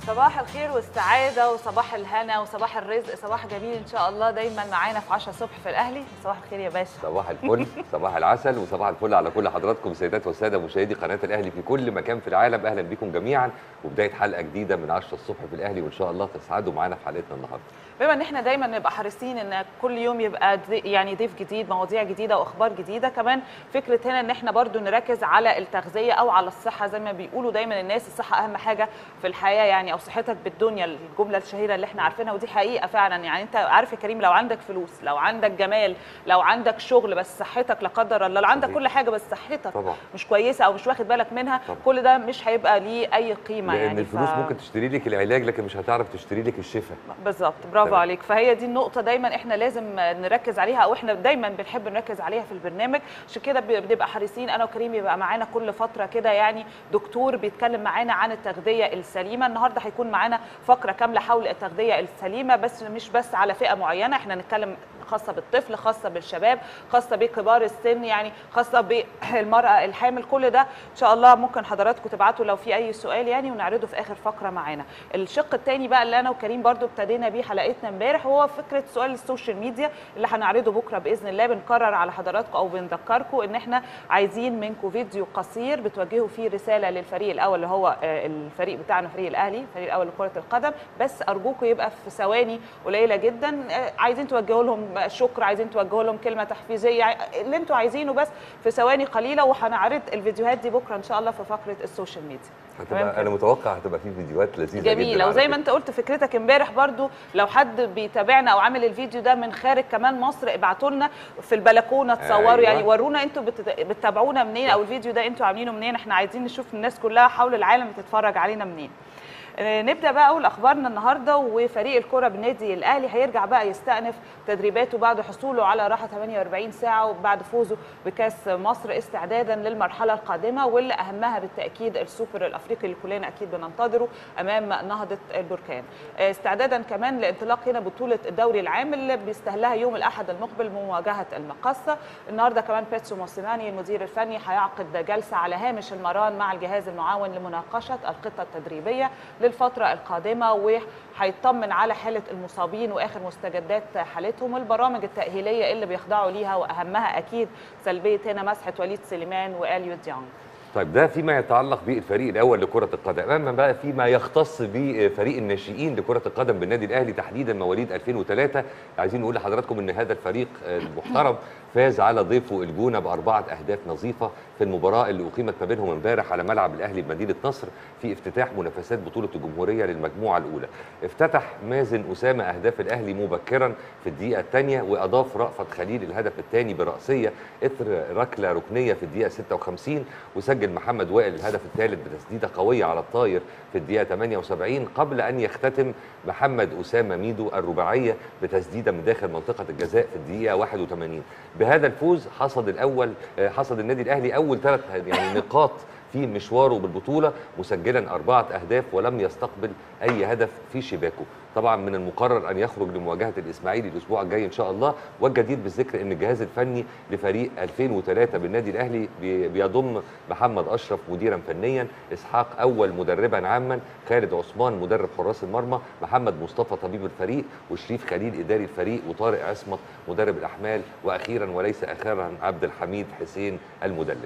صباح الخير والسعادة وصباح الهنا وصباح الرزق صباح جميل إن شاء الله دايما معانا في 10 الصبح في الأهلي صباح الخير يا باشا صباح الفل صباح العسل وصباح الفل على كل حضراتكم سيدات وساده مشاهدي قناه الاهلي في كل مكان في العالم اهلا بكم جميعا وبدايه حلقه جديده من 10 الصبح في الاهلي وان شاء الله تسعدوا معانا في حلقتنا النهارده بما ان احنا دايما نبقى حريصين ان كل يوم يبقى ضي- يعني ضيف جديد مواضيع جديده واخبار جديده كمان فكره هنا ان احنا برضو نركز على التغذيه او على الصحه زي ما بيقولوا دايما الناس الصحه اهم حاجه في الحياه يعني او صحتك بالدنيا الجمله الشهيره اللي احنا عارفينها ودي حقيقه فعلا يعني انت عارف يا كريم لو عندك فلوس لو عندك جمال لو عندك شغل بس صحتك لا قدر الله لو عندك صحيح. كل حاجه بس صحتك طبعا مش كويسه او مش واخد بالك منها طبعا. كل ده مش هيبقى ليه اي قيمه لان يعني الفلوس ف- ممكن تشتري لك العلاج لكن مش هتعرف تشتري لك الشفاء بالظبط برافو تمام. عليك فهي دي النقطه دايما احنا لازم نركز عليها او احنا دايما بنحب نركز عليها في البرنامج عشان كده بنبقى حريصين انا وكريم يبقى معانا كل فتره كده يعني دكتور بيتكلم معانا عن التغذيه السليمه النهارده هيكون معانا فقره كامله حول التغذيه السليمه بس مش بس على فئه معينه احنا نتكلم خاصه بالطفل خاصه بالشباب خاصه بكبار السن يعني خاصه بالمراه الحامل كل ده ان شاء الله ممكن حضراتكم تبعتوا لو في اي سؤال يعني ونعرضه في اخر فقره معانا الشق الثاني بقى اللي انا وكريم برضو ابتدينا بيه حلقتنا امبارح هو فكره سؤال السوشيال ميديا اللي هنعرضه بكره باذن الله بنكرر على حضراتكم او بنذكركم ان احنا عايزين منكم فيديو قصير بتوجهوا فيه رساله للفريق الاول اللي هو آه، الفريق بتاعنا فريق الاهلي الفريق الاول لكره القدم بس ارجوكم يبقى في ثواني قليله جدا آه، عايزين توجهوا لهم شكر عايزين توجهوا لهم كلمه تحفيزيه اللي انتوا عايزينه بس في ثواني قليله وهنعرض الفيديوهات دي بكره ان شاء الله في فقره السوشيال ميديا تمام هتبقى انا متوقع هتبقى في فيديوهات لذيذه جدا جميلة على وزي ما فكرة. انت قلت فكرتك امبارح برضو لو حد بيتابعنا او عامل الفيديو ده من خارج كمان مصر ابعتوا لنا في البلكونه تصوروا أيوة. يعني ورونا انتوا بت- بتتابعونا منين او الفيديو ده انتوا عاملينه منين احنا عايزين نشوف الناس كلها حول العالم بتتفرج علينا منين آه، نبدا بقى اول اخبارنا النهارده وفريق الكره بالنادي الاهلي هيرجع بقى يستأنف تدريباته بعد حصوله على راحه 48 ساعه وبعد فوزه بكاس مصر استعدادا للمرحله القادمه واللي اهمها بالتاكيد السوبر الافريقي اللي كلنا اكيد بننتظره امام نهضه البركان آه، استعدادا كمان لانطلاق هنا بطوله الدوري العام اللي بيستهلها يوم الاحد المقبل مواجهه المقصه النهارده كمان بيتسو موسيماني المدير الفني هيعقد جلسه على هامش المران مع الجهاز المعاون لمناقشه الخطه التدريبيه للفتره القادمه وهيطمن على حاله المصابين واخر مستجدات حالتهم والبرامج التاهيليه اللي بيخضعوا ليها واهمها اكيد سلبيه هنا مسحه وليد سليمان واليو ديانج طيب ده فيما يتعلق بالفريق الاول لكره القدم اما بقى فيما يختص بفريق الناشئين لكره القدم بالنادي الاهلي تحديدا مواليد 2003 عايزين نقول لحضراتكم ان هذا الفريق المحترم فاز على ضيفه الجونه باربعه اهداف نظيفه في المباراه اللي اقيمت ما بينهم امبارح على ملعب الاهلي بمدينه نصر في افتتاح منافسات بطوله الجمهوريه للمجموعه الاولى افتتح مازن اسامه اهداف الاهلي مبكرا في الدقيقه الثانيه واضاف رأفت خليل الهدف الثاني براسيه اثر ركله ركنيه في الدقيقه 56 وسجل محمد وائل الهدف الثالث بتسديده قويه على الطاير في الدقيقه 78 قبل ان يختتم محمد اسامه ميدو الرباعيه بتسديده من داخل منطقه الجزاء في الدقيقه 81 بهذا الفوز حصد الاول آه، حصد النادي الاهلي اول ثلاث يعني نقاط في مشواره بالبطوله مسجلا اربعه اهداف ولم يستقبل اي هدف في شباكه طبعا من المقرر ان يخرج لمواجهه الاسماعيلي الاسبوع الجاي ان شاء الله والجدير بالذكر ان الجهاز الفني لفريق 2003 بالنادي الاهلي بي- بيضم محمد اشرف مديرا فنيا اسحاق اول مدربا عاما خالد عثمان مدرب حراس المرمى محمد مصطفى طبيب الفريق وشريف خليل اداري الفريق وطارق عصمت مدرب الاحمال واخيرا وليس اخيرا عبد الحميد حسين المدلك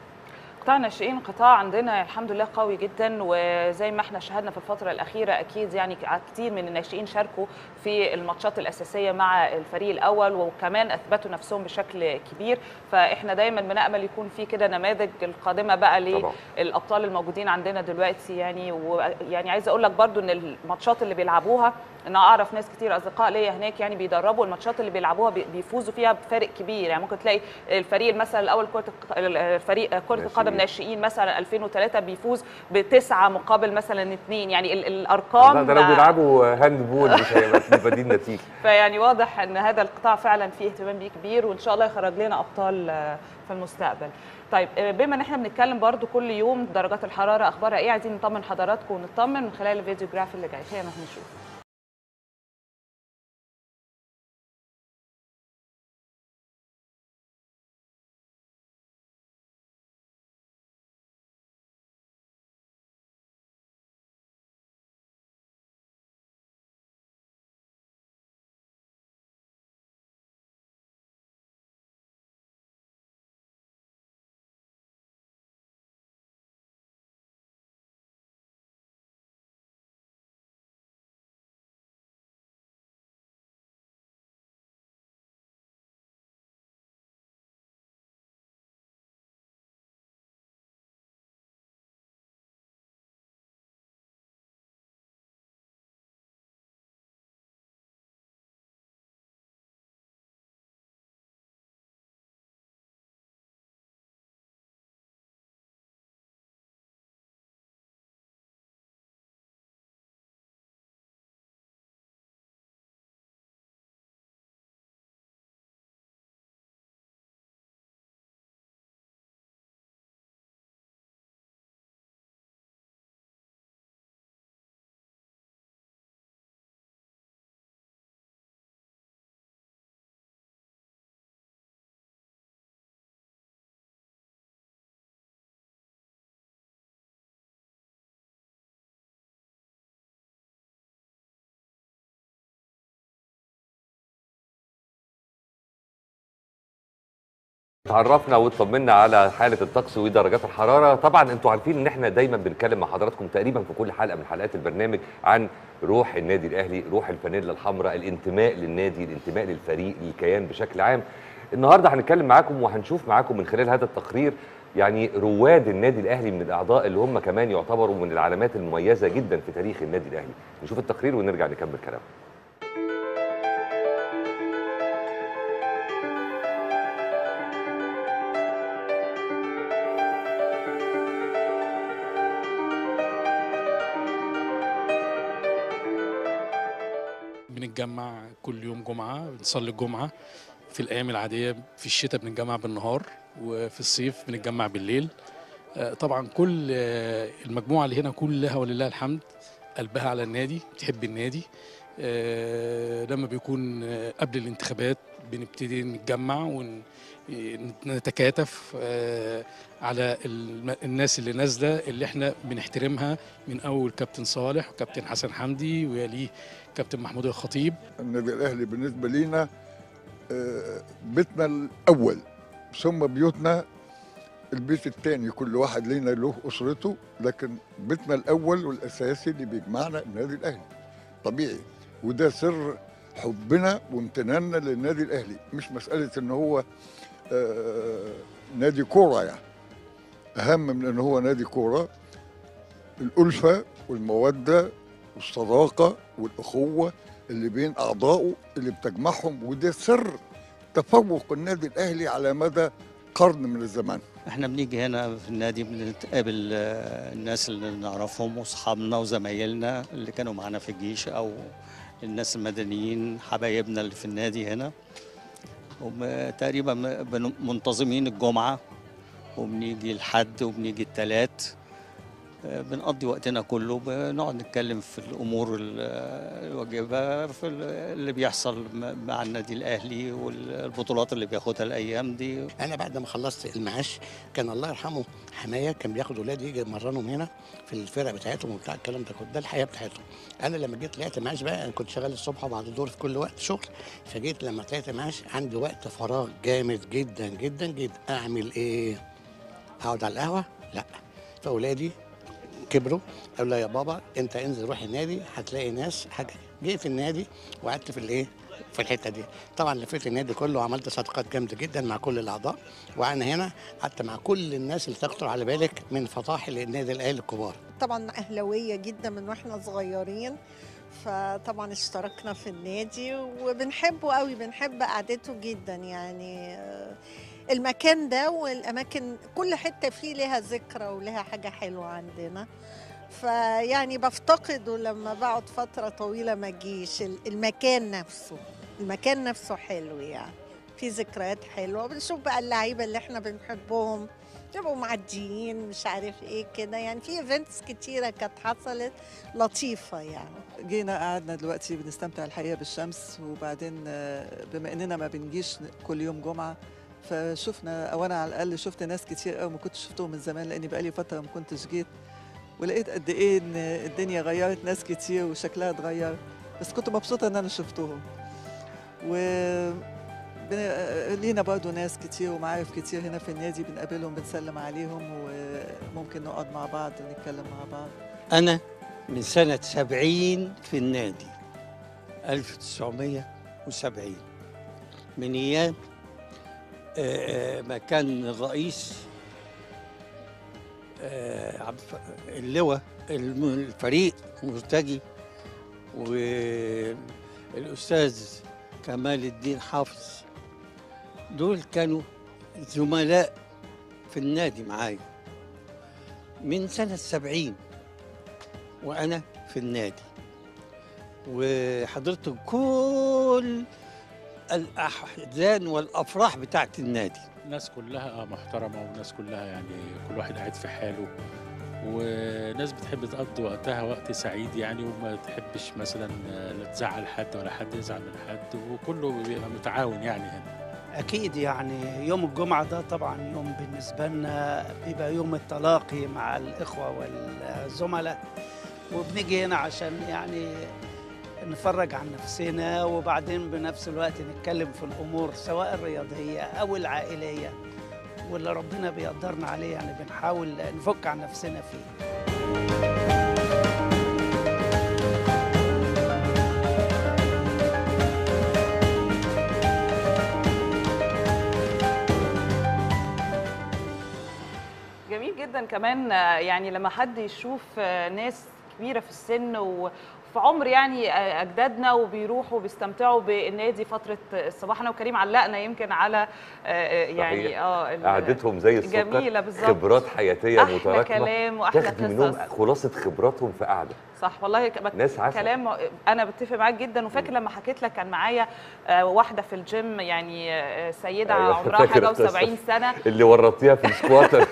قطاع الناشئين قطاع عندنا الحمد لله قوي جدا وزي ما احنا شاهدنا في الفتره الاخيره اكيد يعني كتير من الناشئين شاركوا في الماتشات الاساسيه مع الفريق الاول وكمان اثبتوا نفسهم بشكل كبير فاحنا دايما بنامل يكون في كده نماذج القادمه بقى طبعا. للابطال الموجودين عندنا دلوقتي يعني ويعني عايزه اقول لك برضو ان الماتشات اللي بيلعبوها انا اعرف ناس كتير اصدقاء ليا هناك يعني بيدربوا الماتشات اللي بيلعبوها بي- بيفوزوا فيها بفارق كبير يعني ممكن تلاقي الفريق مثلا الاول كره الق- الفريق كره القدم ناشئين مثلا 2003 بيفوز بتسعه مقابل مثلا اثنين يعني ال- الارقام لا، ده لو بيلعبوا هاند بول مش هيبقى في بديل نتيجه فيعني واضح ان هذا القطاع فعلا فيه اهتمام بيه كبير وان شاء الله يخرج لنا ابطال آه، في المستقبل طيب آه، بما ان احنا بنتكلم برضو كل يوم درجات الحراره اخبارها ايه عايزين نطمن حضراتكم ونطمن من خلال الفيديو جراف اللي جاي خلينا نشوف تعرفنا وطمنا على حاله الطقس ودرجات الحراره طبعا انتوا عارفين ان احنا دايما بنتكلم مع حضراتكم تقريبا في كل حلقه من حلقات البرنامج عن روح النادي الاهلي روح الفانيلا الحمراء الانتماء للنادي الانتماء للفريق للكيان بشكل عام النهارده هنتكلم معاكم وهنشوف معاكم من خلال هذا التقرير يعني رواد النادي الاهلي من الاعضاء اللي هم كمان يعتبروا من العلامات المميزه جدا في تاريخ النادي الاهلي نشوف التقرير ونرجع نكمل كلامنا بنتجمع كل يوم جمعة بنصلي الجمعة في الأيام العادية في الشتاء بنتجمع بالنهار وفي الصيف بنتجمع بالليل آه، طبعا كل آه، المجموعة اللي هنا كلها ولله الحمد قلبها على النادي بتحب النادي آه، لما بيكون آه، قبل الانتخابات بنبتدي نتجمع ونتكاتف على الم- الناس اللي نازلة اللي احنا بنحترمها من أول كابتن صالح وكابتن حسن حمدي ويليه كابتن محمود الخطيب النادي الاهلي بالنسبه لينا آه، بيتنا الاول ثم بيوتنا البيت الثاني كل واحد لينا له اسرته لكن بيتنا الاول والاساسي اللي بيجمعنا النادي الاهلي طبيعي وده سر حبنا وامتناننا للنادي الاهلي مش مساله ان هو آه، نادي كوره يعني اهم من ان هو نادي كوره الالفه والموده والصداقه والاخوه اللي بين اعضائه اللي بتجمعهم وده سر تفوق النادي الاهلي على مدى قرن من الزمان احنا بنيجي هنا في النادي بنتقابل آه، الناس اللي نعرفهم واصحابنا وزمايلنا اللي كانوا معانا في الجيش او الناس المدنيين حبايبنا اللي في النادي هنا وم- تقريبا م- بن- منتظمين الجمعة وبنيجي الحد وبنيجي التلات آه، بنقضي وقتنا كله بنقعد نتكلم في الامور ال- الواجبه في ال- اللي بيحصل م- مع النادي الاهلي والبطولات اللي بياخدها الايام دي انا بعد ما خلصت المعاش كان الله يرحمه حمايه كان بياخد ولادي يجي يمرنهم هنا في الفرق بتاعتهم وبتاع الكلام ده كله ده الحياه بتاعتهم انا لما جيت طلعت معاش بقى انا كنت شغال الصبح وبعد الظهر في كل وقت شغل فجيت لما طلعت معاش عندي وقت فراغ جامد جدا جدا جدا اعمل ايه اقعد على القهوه لا فاولادي كبروا قالوا لا يا بابا انت انزل روح النادي هتلاقي ناس حاجه جيت النادي وقعدت في الايه في الحته دي طبعا لفيت النادي كله وعملت صداقات جامده جدا مع كل الاعضاء وانا هنا قعدت مع كل الناس اللي تخطر على بالك من فطاحل النادي الاهلي الكبار طبعا أهلوية جدا من واحنا صغيرين فطبعا اشتركنا في النادي وبنحبه قوي بنحب قعدته جدا يعني آه، المكان ده والأماكن كل حتة فيه لها ذكرى ولها حاجة حلوة عندنا فيعني بفتقده لما بقعد فترة طويلة ما اجيش ال- المكان نفسه المكان نفسه حلو يعني في ذكريات حلوة بنشوف بقى اللعيبة اللي احنا بنحبهم يبقوا معديين مش عارف ايه كده يعني في ايفنتس كتيره كانت حصلت لطيفه يعني جينا قعدنا دلوقتي بنستمتع الحقيقه بالشمس وبعدين آه، بما اننا ما بنجيش كل يوم جمعه فشفنا او انا على الاقل شفت ناس كتير قوي ما كنتش شفتهم من زمان لاني بقالي فتره ما كنتش جيت ولقيت قد ايه ان الدنيا غيرت ناس كتير وشكلها اتغير بس كنت مبسوطه ان انا شفتهم و بن- لينا برضو ناس كتير ومعارف كتير هنا في النادي بنقابلهم بنسلم عليهم وممكن نقعد مع بعض ونتكلم مع بعض أنا من سنة سبعين في النادي 1970 من أيام آه، آه، ما كان الرئيس آه، عبد الف- اللواء الم- الفريق مرتجي والأستاذ كمال الدين حافظ دول كانوا زملاء في النادي معايا من سنة سبعين وأنا في النادي وحضرت كل الأحزان والأفراح بتاعت النادي الناس كلها محترمة والناس كلها يعني كل واحد قاعد في حاله وناس بتحب تقضي وقتها وقت سعيد يعني وما تحبش مثلا لا تزعل حد ولا حد يزعل من حد وكله بيبقى متعاون يعني هنا أكيد يعني يوم الجمعة ده طبعا يوم بالنسبة لنا بيبقى يوم التلاقي مع الإخوة والزملاء وبنيجي هنا عشان يعني نفرج عن نفسنا وبعدين بنفس الوقت نتكلم في الأمور سواء الرياضية أو العائلية واللي ربنا بيقدرنا عليه يعني بنحاول نفك عن نفسنا فيه جميل جدا كمان آه، يعني لما حد يشوف آه، ناس كبيره في السن وفي عمر يعني آه، اجدادنا وبيروحوا بيستمتعوا بالنادي فتره الصباح انا وكريم علقنا يمكن على آه، آه، يعني صحيح. اه ال- قعدتهم زي السكر جميله بالظبط خبرات حياتيه احلى متراكمه كلام واحلى تاخدي منهم قصص خلاصه خبراتهم في قعده صح والله ك- ناس عسل. كلام انا بتفق معاك جدا وفاكر لما حكيت لك كان معايا آه، واحده في الجيم يعني آه، سيده أيوة، عمرها فاكر حاجه القصة. و70 سنه اللي ورطتيها في السكواتر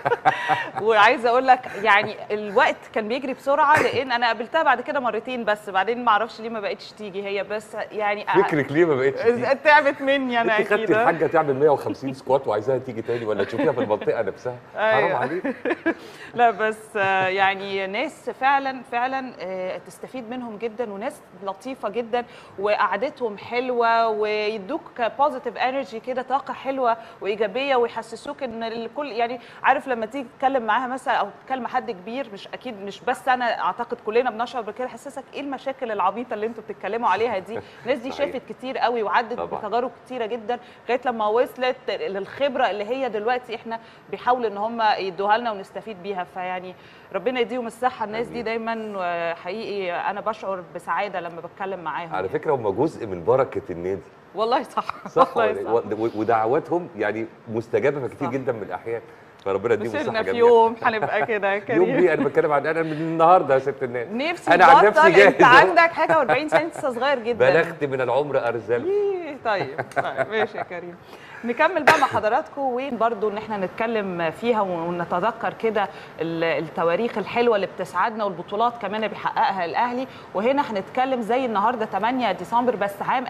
وعايزه اقول لك يعني الوقت كان بيجري بسرعه لان انا قابلتها بعد كده مرتين بس بعدين ما اعرفش ليه ما بقتش تيجي هي بس يعني فكرك ليه ما بقتش تيجي؟ تعبت مني انا انت خدتي اكيد الحاجه تعمل 150 سكوات وعايزاها تيجي تاني ولا تشوفيها في المنطقه نفسها حرام أيوة. عليك لا بس آه، يعني ناس فعلا فعلا آه، تستفيد منهم جدا وناس لطيفه جدا وقعدتهم حلوه ويدوك بوزيتيف انرجي كده طاقه حلوه وايجابيه ويحسسوك ان الكل يعني عارف لما تيجي تتكلم معاها مثلا او تتكلم مع حد كبير مش اكيد مش بس انا اعتقد كلنا بنشعر بكده يحسسك ايه المشاكل العبيطه اللي انتوا بتتكلموا عليها دي الناس دي صحيح. شافت كتير قوي وعدت طبعاً. بتجارب كتيره جدا لغايه لما وصلت للخبره اللي هي دلوقتي احنا بيحاولوا ان هم يدوها لنا ونستفيد بيها فيعني ربنا يديهم الصحه الناس دي آمين. دايما آه، حقيقي انا بشعر بسعاده لما بتكلم معاهم على فكره هم جزء من بركه النادي والله صح صح والله و- و- ودعواتهم يعني مستجابه في كتير صح. جدا من الاحيان فربنا يديهم الصحه وصرنا في جميعا يوم هنبقى كده يا يوم كريم دي انا بتكلم عن انا من النهارده يا ست الناس نفسي أنا عن تبطل، نفسي جاهز انت أهو. عندك حاجه و40 سنه لسه صغير جدا بلغت من العمر ارزل إيه، طيب طيب ماشي يا كريم نكمل بقى مع حضراتكم وين برضو ان احنا نتكلم فيها ونتذكر كده ال- التواريخ الحلوه اللي بتسعدنا والبطولات كمان اللي بيحققها الاهلي وهنا هنتكلم زي النهارده 8 ديسمبر بس عام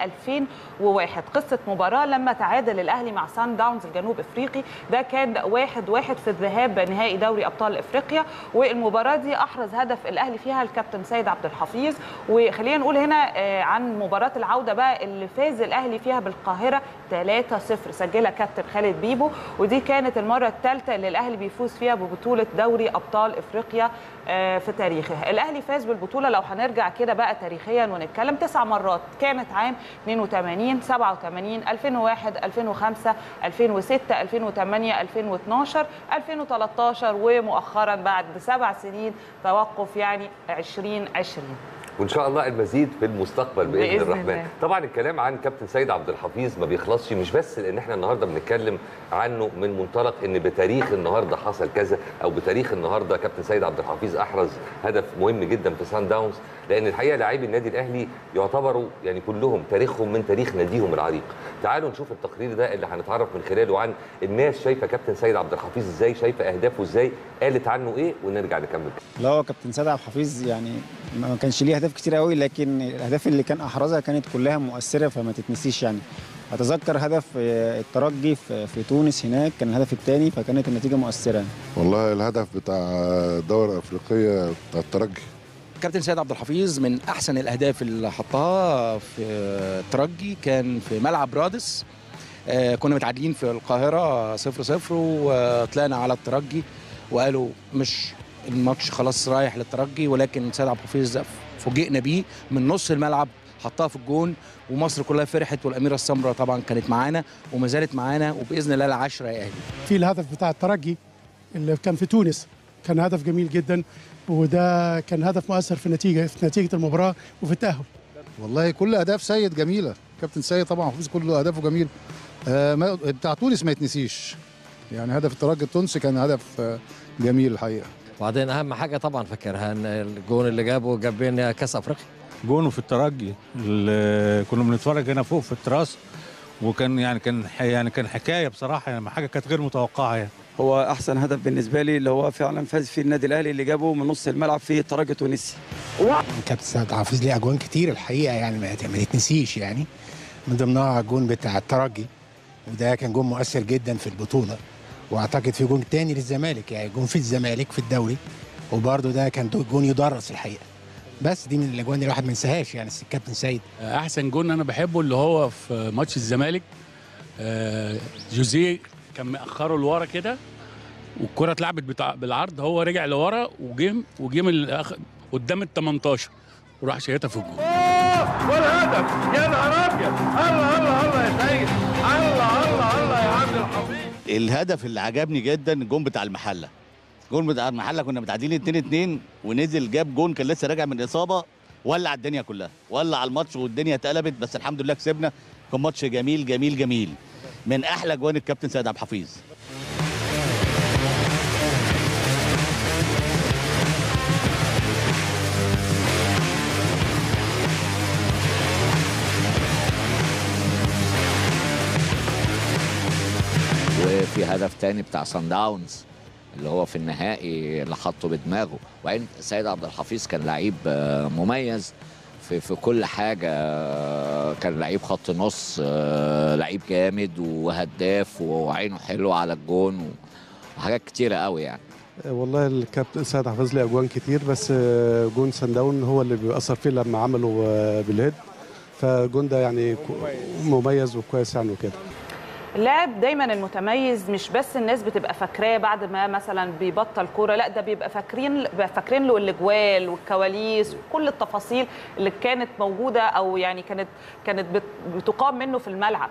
2001 قصه مباراه لما تعادل الاهلي مع سان داونز الجنوب افريقي ده كان واحد واحد في الذهاب نهائي دوري ابطال افريقيا والمباراه دي احرز هدف الاهلي فيها الكابتن سيد عبد الحفيظ وخلينا نقول هنا آه، عن مباراه العوده بقى اللي فاز الاهلي فيها بالقاهره 3-0 سجلها كابتن خالد بيبو ودي كانت المره الثالثه اللي الاهلي بيفوز فيها ببطوله دوري ابطال افريقيا آه، في تاريخه الاهلي فاز بالبطوله لو هنرجع كده بقى تاريخيا ونتكلم تسع مرات كانت عام 82 87 2001 2005 2006 2008 2012 2013 ومؤخرا بعد سبع سنين توقف يعني 2020 وان شاء الله المزيد في المستقبل باذن, بإذن الرحمن الله. طبعا الكلام عن كابتن سيد عبد الحفيظ ما بيخلصش مش بس لان احنا النهارده بنتكلم عنه من منطلق ان بتاريخ النهارده حصل كذا او بتاريخ النهارده كابتن سيد عبد الحفيظ احرز هدف مهم جدا في سان داونز لان الحقيقه لاعبي النادي الاهلي يعتبروا يعني كلهم تاريخهم من تاريخ ناديهم العريق تعالوا نشوف التقرير ده اللي هنتعرف من خلاله عن الناس شايفه كابتن سيد عبد الحفيظ ازاي شايفه اهدافه ازاي قالت عنه ايه ونرجع نكمل لا هو كابتن سيد عبد الحفيظ يعني ما كانش ليه اهداف كتير قوي لكن الاهداف اللي كان احرزها كانت كلها مؤثره فما تتنسيش يعني اتذكر هدف آه، الترجي في في تونس هناك كان الهدف الثاني فكانت النتيجه مؤثره والله الهدف بتاع الدورة الأفريقية بتاع الترجي كابتن سيد عبد الحفيظ من احسن الاهداف اللي حطها في الترجي كان في ملعب رادس آه، كنا متعادلين في القاهره 0 0 وطلعنا على الترجي وقالوا مش الماتش خلاص رايح للترجي ولكن سيد عبد الحفيظ فوجئنا بيه من نص الملعب حطها في الجون ومصر كلها فرحت والاميره السمراء طبعا كانت معانا وما زالت معانا وباذن الله العشره يا اهلي في الهدف بتاع الترجي اللي كان في تونس كان هدف جميل جدا وده كان هدف مؤثر في النتيجه في نتيجه المباراه وفي التاهل والله كل اهداف سيد جميله كابتن سيد طبعا حفيظ كل اهدافه جميل آه ما- بتاع تونس ما يتنسيش يعني هدف الترجي التونسي كان هدف آه جميل الحقيقه وبعدين اهم حاجه طبعا فاكرها ان الجون اللي جابه جاب بينا كاس افريقيا جونه في الترجي اللي كنا بنتفرج هنا فوق في التراس وكان يعني كان ح- يعني كان حكايه بصراحه يعني حاجه كانت غير متوقعه يعني هو احسن هدف بالنسبه لي اللي هو فعلا فاز فيه النادي الاهلي اللي جابه من نص الملعب في الترجي التونسي كابتن سيد حافظ ليه اجوان كتير الحقيقه يعني ما ما يتنسيش يعني من ضمنها الجون بتاع الترجي وده كان جون مؤثر جدا في البطوله واعتقد في جون تاني للزمالك يعني جون في الزمالك في الدوري وبرده ده كان دو- جون يدرس الحقيقه بس دي من الاجوان اللي الواحد ما ينساهاش يعني الكابتن سيد احسن جون انا بحبه اللي هو في ماتش الزمالك آه، جوزيه كان مأخره لورا كده والكره اتلعبت بتاع بالعرض هو رجع لورا وجيم وجيم الأخ- قدام ال 18 وراح شايتها في الجول والهدف يا نهار ابيض الله الله الله يا سيد الله الله الله يا عبد الحفيظ الهدف اللي عجبني جدا الجون بتاع المحله الجون بتاع المحله كنا متعادلين 2 2 ونزل جاب جون كان لسه راجع من اصابه ولع الدنيا كلها ولع الماتش والدنيا اتقلبت بس الحمد لله كسبنا كان ماتش جميل جميل جميل من احلى جوان الكابتن سيد عبد الحفيظ وفي هدف تاني بتاع سان داونز اللي هو في النهائي اللي حطه بدماغه وبعدين سيد عبد الحفيظ كان لعيب آه، مميز في في كل حاجه آه، كان لعيب خط نص آه، لعيب جامد وهداف وعينه حلوه على الجون وحاجات كتيره قوي يعني والله الكابتن سيد حافظ لي اجوان كتير بس آه، جون سان داون هو اللي بيأثر فيه لما عمله آه، بالهيد فالجون ده يعني كو- مميز وكويس يعني وكده اللاعب دايما المتميز مش بس الناس بتبقى فاكراه بعد ما مثلا بيبطل كوره لا ده بيبقى فاكرين بيبقى فاكرين له الاجوال والكواليس وكل التفاصيل اللي كانت موجوده او يعني كانت كانت بت- بتقام منه في الملعب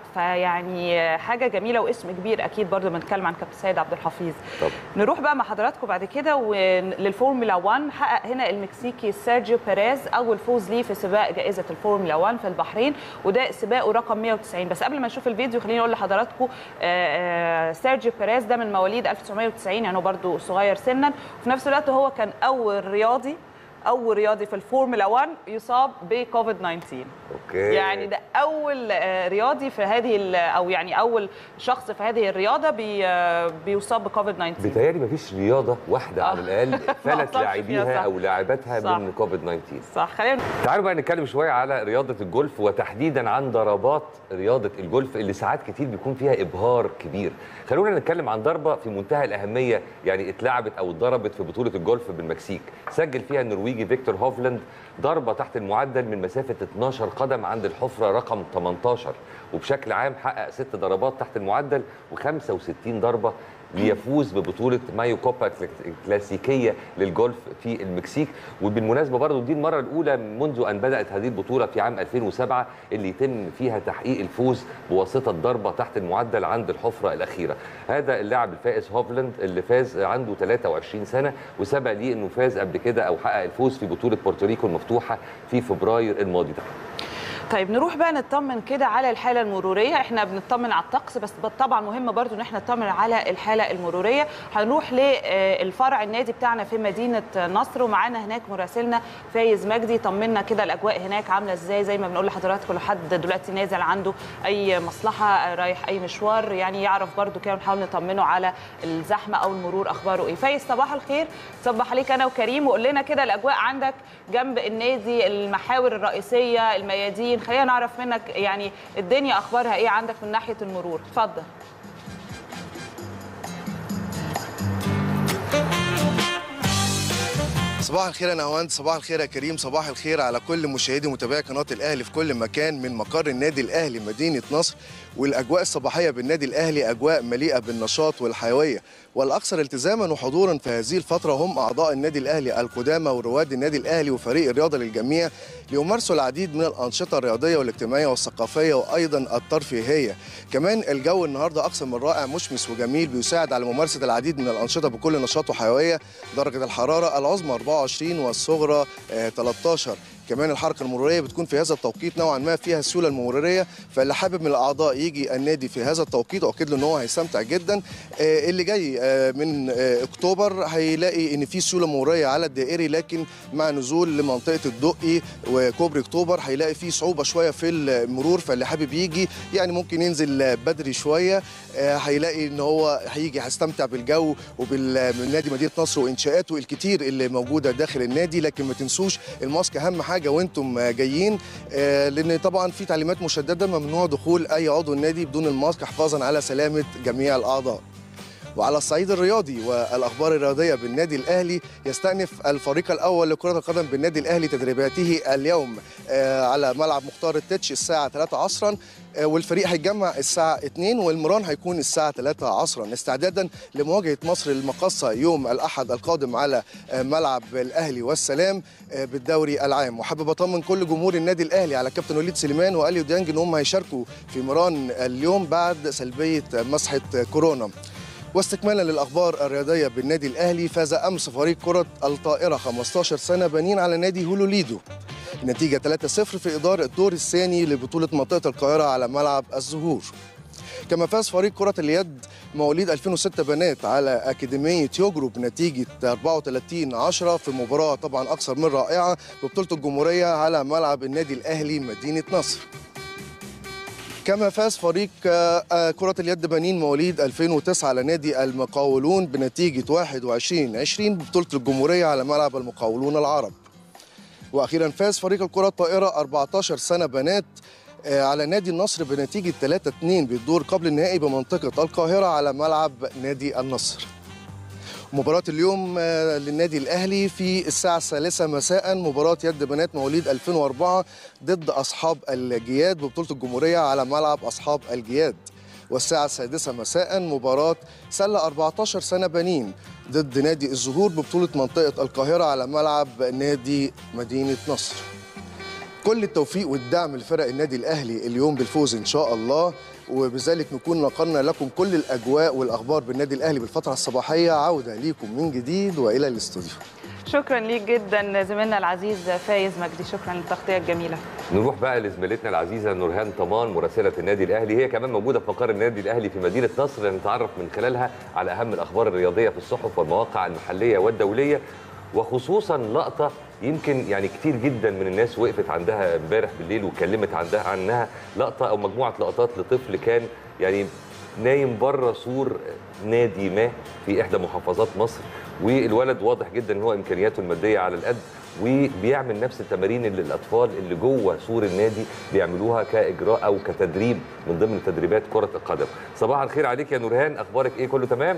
فيعني حاجه جميله واسم كبير اكيد برضو بنتكلم عن كابتن سيد عبد الحفيظ طب نروح بقى مع حضراتكم بعد كده للفورمولا 1 حقق هنا المكسيكي سيرجيو بيريز اول فوز ليه في سباق جائزه الفورمولا 1 في البحرين وده سباقه رقم 190 بس قبل ما نشوف الفيديو خليني اقول لحضراتكم آه، آه، سيرجيو بيريز ده من مواليد 1990 يعني هو برضه صغير سنا وفي نفس الوقت هو كان اول رياضي اول رياضي في الفورمولا 1 يصاب بكوفيد 19 اوكي يعني ده اول آه، رياضي في هذه ال- او يعني اول شخص في هذه الرياضه بي آه، بيصاب بكوفيد 19 بيتهيألي مفيش رياضة واحدة على الأقل ما فلت وصلش فيها، لاعبيها صح. أو لاعباتها صح. من كوفيد 19 صح خلينا تعالوا بقى نتكلم شوية على رياضة الجولف وتحديدا عن ضربات رياضة الجولف اللي ساعات كتير بيكون فيها إبهار كبير خلونا نتكلم عن ضربة في منتهى الأهمية يعني اتلعبت أو اتضربت في بطولة الجولف بالمكسيك سجل فيها النرويجي فيكتور هوفلاند ضربة تحت المعدل من مسافة 12 قدم عند الحفرة رقم 18 وبشكل عام حقق ست ضربات تحت المعدل و65 ضربة ليفوز ببطولة مايو كوبا كلاسيكية للجولف في المكسيك وبالمناسبة برضو دي المرة الأولى منذ أن بدأت هذه البطولة في عام 2007 اللي يتم فيها تحقيق الفوز بواسطة ضربة تحت المعدل عند الحفرة الأخيرة هذا اللاعب الفائز هوفلاند اللي فاز عنده 23 سنة وسبق ليه أنه فاز قبل كده أو حقق الفوز في بطولة بورتوريكو المفتوحة في فبراير الماضي ده طيب نروح بقى نطمن كده على الحاله المروريه احنا بنطمن على الطقس بس طبعا مهم برضو ان احنا نطمن على الحاله المروريه هنروح للفرع النادي بتاعنا في مدينه نصر ومعانا هناك مراسلنا فايز مجدي طمنا كده الاجواء هناك عامله ازاي زي ما بنقول لحضراتكم لو حد دلوقتي نازل عنده اي مصلحه رايح اي مشوار يعني يعرف برضو كده نحاول نطمنه على الزحمه او المرور اخباره ايه فايز صباح الخير صباح عليك انا وكريم وقول لنا كده الاجواء عندك جنب النادي المحاور الرئيسيه الميادين خلينا نعرف منك يعني الدنيا اخبارها ايه عندك من ناحيه المرور اتفضل صباح الخير يا نهاوند صباح الخير يا كريم صباح الخير على كل مشاهدي ومتابعي قناه الاهلي في كل مكان من مقر النادي الاهلي مدينه نصر والاجواء الصباحيه بالنادي الاهلي اجواء مليئه بالنشاط والحيويه والاكثر التزاما وحضورا في هذه الفتره هم اعضاء النادي الاهلي القدامى ورواد النادي الاهلي وفريق الرياضه للجميع ليمارسوا العديد من الانشطه الرياضيه والاجتماعيه والثقافيه وايضا الترفيهيه كمان الجو النهارده اكثر من رائع مشمس وجميل بيساعد على ممارسه العديد من الانشطه بكل نشاط وحيويه درجه الحراره العظمى 24 والصغرى آه، 13 كمان الحركه المروريه بتكون في هذا التوقيت نوعا ما فيها السيوله المروريه فاللي حابب من الاعضاء يجي النادي في هذا التوقيت اؤكد له ان هو هيستمتع جدا آه، اللي جاي آه، من آه، اكتوبر هيلاقي ان في سيوله مروريه على الدائري لكن مع نزول لمنطقه الدقي وكوبري اكتوبر هيلاقي في صعوبه شويه في المرور فاللي حابب يجي يعني ممكن ينزل بدري شويه آه، هيلاقي ان هو هيجي هيستمتع بالجو وبالنادي مدينه نصر وانشاءاته الكتير اللي موجوده داخل النادي لكن ما تنسوش الماسك اهم حاجه وانتم آه، جايين آه، لان طبعا في تعليمات مشدده ممنوع دخول اي عضو النادي بدون الماسك حفاظا على سلامه جميع الاعضاء وعلى الصعيد الرياضي والاخبار الرياضيه بالنادي الاهلي يستأنف الفريق الاول لكره القدم بالنادي الاهلي تدريباته اليوم آه، على ملعب مختار التتش الساعه 3 عصرا آه، والفريق هيتجمع الساعه 2 والمران هيكون الساعه 3 عصرا استعدادا لمواجهه مصر المقصه يوم الاحد القادم على آه، ملعب الاهلي والسلام آه، بالدوري العام وحابب اطمن كل جمهور النادي الاهلي على كابتن وليد سليمان واليو ديانج ان هم هيشاركوا في مران اليوم بعد سلبيه مسحه كورونا واستكمالا للاخبار الرياضيه بالنادي الاهلي فاز امس فريق كره الطائره 15 سنه بنين على نادي هولوليدو نتيجه 3-0 في ادار الدور الثاني لبطوله منطقه القاهره على ملعب الزهور كما فاز فريق كرة اليد مواليد 2006 بنات على أكاديمية يوجرو بنتيجة 34 10 في مباراة طبعا أكثر من رائعة ببطولة الجمهورية على ملعب النادي الأهلي مدينة نصر كما فاز فريق آه، آه، كرة اليد بنين مواليد 2009 على نادي المقاولون بنتيجة 21 20 ببطولة الجمهورية على ملعب المقاولون العرب واخيرا فاز فريق الكره الطائره 14 سنه بنات آه، على نادي النصر بنتيجه 3 2 بالدور قبل النهائي بمنطقه القاهره على ملعب نادي النصر مباراة اليوم آه، للنادي الأهلي في الساعة الثالثة مساء مباراة يد بنات مواليد 2004 ضد أصحاب الجياد ببطولة الجمهورية على ملعب أصحاب الجياد والساعة السادسة مساء مباراة سلة 14 سنة بنين ضد نادي الزهور ببطولة منطقة القاهرة على ملعب نادي مدينة نصر كل التوفيق والدعم لفرق النادي الأهلي اليوم بالفوز إن شاء الله وبذلك نكون نقلنا لكم كل الأجواء والأخبار بالنادي الأهلي بالفترة الصباحية عودة ليكم من جديد وإلى الاستوديو شكرا ليك جدا زميلنا العزيز فايز مجدي شكرا للتغطيه الجميله نروح بقى لزميلتنا العزيزه نورهان طمان مراسله النادي الاهلي هي كمان موجوده في مقر النادي الاهلي في مدينه نصر نتعرف من خلالها على اهم الاخبار الرياضيه في الصحف والمواقع المحليه والدوليه وخصوصا لقطه يمكن يعني كتير جدا من الناس وقفت عندها امبارح بالليل واتكلمت عندها عنها لقطه او مجموعه لقطات لطفل كان يعني نايم بره سور نادي ما في احدى محافظات مصر والولد واضح جدا ان هو امكانياته الماديه على القد وبيعمل نفس التمارين اللي الاطفال اللي جوه سور النادي بيعملوها كاجراء او كتدريب من ضمن تدريبات كره القدم صباح الخير عليك يا نورهان اخبارك ايه كله تمام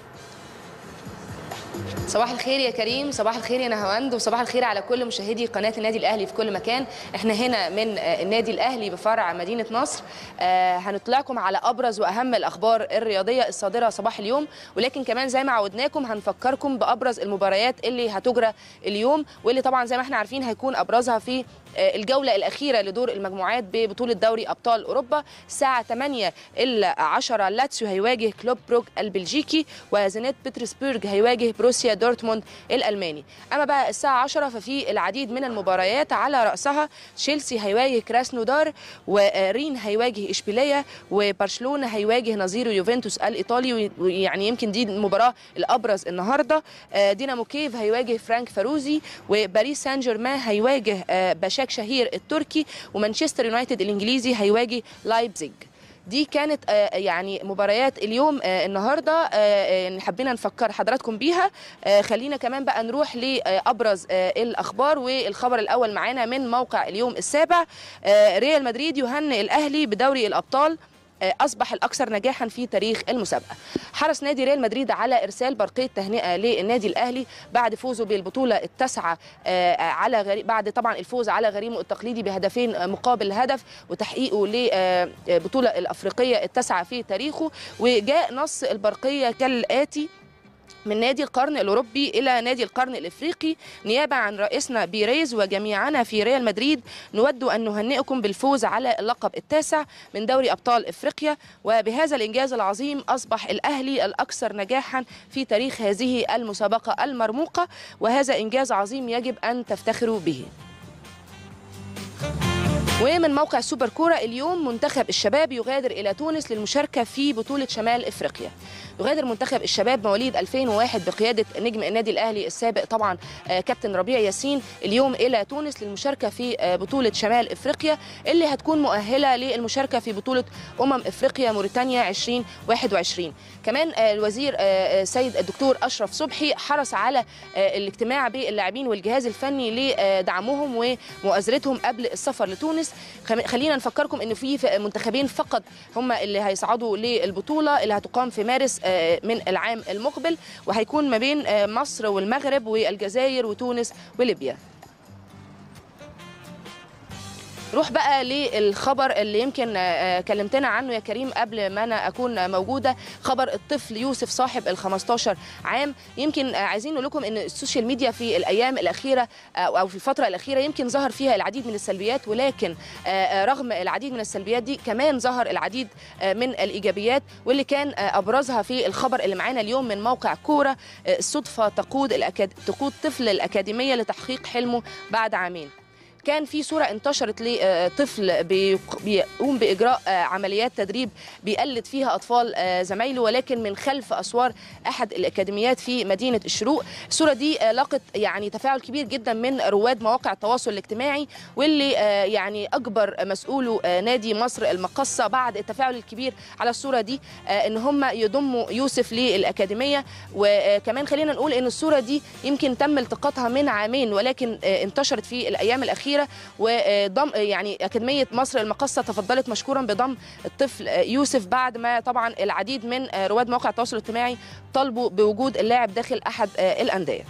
صباح الخير يا كريم صباح الخير يا نهاوند وصباح الخير على كل مشاهدي قناه النادي الاهلي في كل مكان احنا هنا من آه، النادي الاهلي بفرع مدينه نصر آه، هنطلعكم على ابرز واهم الاخبار الرياضيه الصادره صباح اليوم ولكن كمان زي ما عودناكم هنفكركم بابرز المباريات اللي هتجرى اليوم واللي طبعا زي ما احنا عارفين هيكون ابرزها في آه، الجوله الاخيره لدور المجموعات ببطوله دوري ابطال اوروبا الساعه 8 الا 10 لاتسيو هيواجه كلوب بروج البلجيكي وزينات بطرسبرج هيواجه بروسيا دورتموند الالماني اما بقى الساعه 10 ففي العديد من المباريات على راسها تشيلسي هيواجه كراسنودار ورين هيواجه اشبيليه وبرشلونه هيواجه نظيره يوفنتوس الايطالي ويعني يمكن دي المباراه الابرز النهارده آه، دينامو كيف هيواجه فرانك فاروزي وباريس سان جيرمان هيواجه آه، باشاك شهير التركي ومانشستر يونايتد الانجليزي هيواجه لايبزيج دي كانت آه، يعني مباريات اليوم آه، النهارده آه، آه، يعني حبينا نفكر حضراتكم بيها آه، خلينا كمان بقى نروح لابرز آه، الاخبار والخبر الاول معانا من موقع اليوم السابع آه، ريال مدريد يهنئ الاهلي بدوري الابطال آه، اصبح الاكثر نجاحا في تاريخ المسابقه حرص نادي ريال مدريد على ارسال برقيه تهنئه للنادي الاهلي بعد فوزه بالبطوله التاسعه آه، على غري... بعد طبعا الفوز على غريمه التقليدي بهدفين آه، مقابل هدف وتحقيقه للبطوله الافريقيه التاسعه في تاريخه وجاء نص البرقيه كالاتي من نادي القرن الأوروبي إلى نادي القرن الإفريقي نيابة عن رئيسنا بيريز وجميعنا في ريال مدريد نود أن نهنئكم بالفوز على اللقب التاسع من دوري أبطال إفريقيا وبهذا الإنجاز العظيم أصبح الأهلي الأكثر نجاحا في تاريخ هذه المسابقة المرموقة وهذا إنجاز عظيم يجب أن تفتخروا به ومن موقع سوبر كورة اليوم منتخب الشباب يغادر إلى تونس للمشاركة في بطولة شمال إفريقيا يغادر منتخب الشباب مواليد 2001 بقيادة نجم النادي الأهلي السابق طبعا آه، كابتن ربيع ياسين اليوم إلى تونس للمشاركة في آه، بطولة شمال إفريقيا اللي هتكون مؤهلة للمشاركة في بطولة أمم إفريقيا موريتانيا 2021 كمان آه، الوزير آه، آه، سيد الدكتور أشرف صبحي حرص على آه، الاجتماع باللاعبين والجهاز الفني لدعمهم ومؤازرتهم قبل السفر لتونس خم- خلينا نفكركم ان في ف- منتخبين فقط هم اللي هيصعدوا للبطوله اللي هتقام في مارس آه، آه، من العام المقبل وهيكون ما بين آه، مصر والمغرب والجزائر وتونس وليبيا روح بقى للخبر اللي يمكن آه، كلمتنا عنه يا كريم قبل ما انا اكون موجوده خبر الطفل يوسف صاحب ال 15 عام يمكن آه، عايزين نقول لكم ان السوشيال ميديا في الايام الاخيره او أو في الفتره الاخيره يمكن ظهر فيها العديد من السلبيات ولكن آه، آه، رغم العديد من السلبيات دي كمان ظهر العديد آه، من الايجابيات واللي كان آه، ابرزها في الخبر اللي معانا اليوم من موقع كوره آه، الصدفه تقود الأكاد... تقود طفل الاكاديميه لتحقيق حلمه بعد عامين كان في صورة انتشرت لطفل بيق- بيقوم بإجراء آه، عمليات تدريب بيقلد فيها أطفال آه، زمايله ولكن من خلف أسوار أحد الأكاديميات في مدينة الشروق الصورة دي آه، لاقت يعني تفاعل كبير جدا من رواد مواقع التواصل الاجتماعي واللي آه، يعني أجبر مسؤوله آه، نادي مصر المقصة بعد التفاعل الكبير على الصورة دي آه، إن هم يضموا يوسف للأكاديمية وكمان خلينا نقول إن الصورة دي يمكن تم التقاطها من عامين ولكن آه، انتشرت في الأيام الأخيرة وضم يعني أكاديمية مصر المقصة تفضلت مشكورا بضم الطفل آه، يوسف بعد ما طبعا العديد من آه، رواد مواقع التواصل الاجتماعي طلبوا بوجود اللاعب داخل أحد آه، الأندية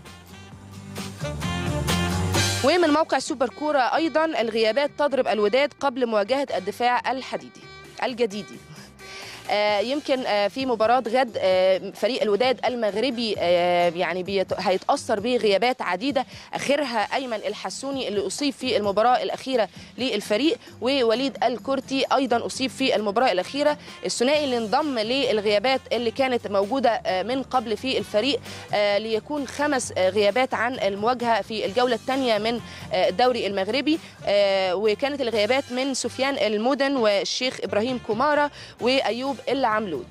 ومن موقع سوبر كورة أيضا الغيابات تضرب الوداد قبل مواجهة الدفاع الحديدي الجديدي آه، يمكن آه، في مباراة غد آه، فريق الوداد المغربي آه، يعني بيت- هيتأثر بغيابات عديدة آخرها أيمن الحسوني اللي أصيب في المباراة الأخيرة للفريق ووليد الكورتي أيضا أصيب في المباراة الأخيرة الثنائي اللي انضم للغيابات اللي كانت موجودة آه، من قبل في الفريق آه، ليكون خمس آه، غيابات عن المواجهة في الجولة الثانية من آه، الدوري المغربي آه، وكانت الغيابات من سفيان المدن والشيخ إبراهيم كومارا وأيوب العملود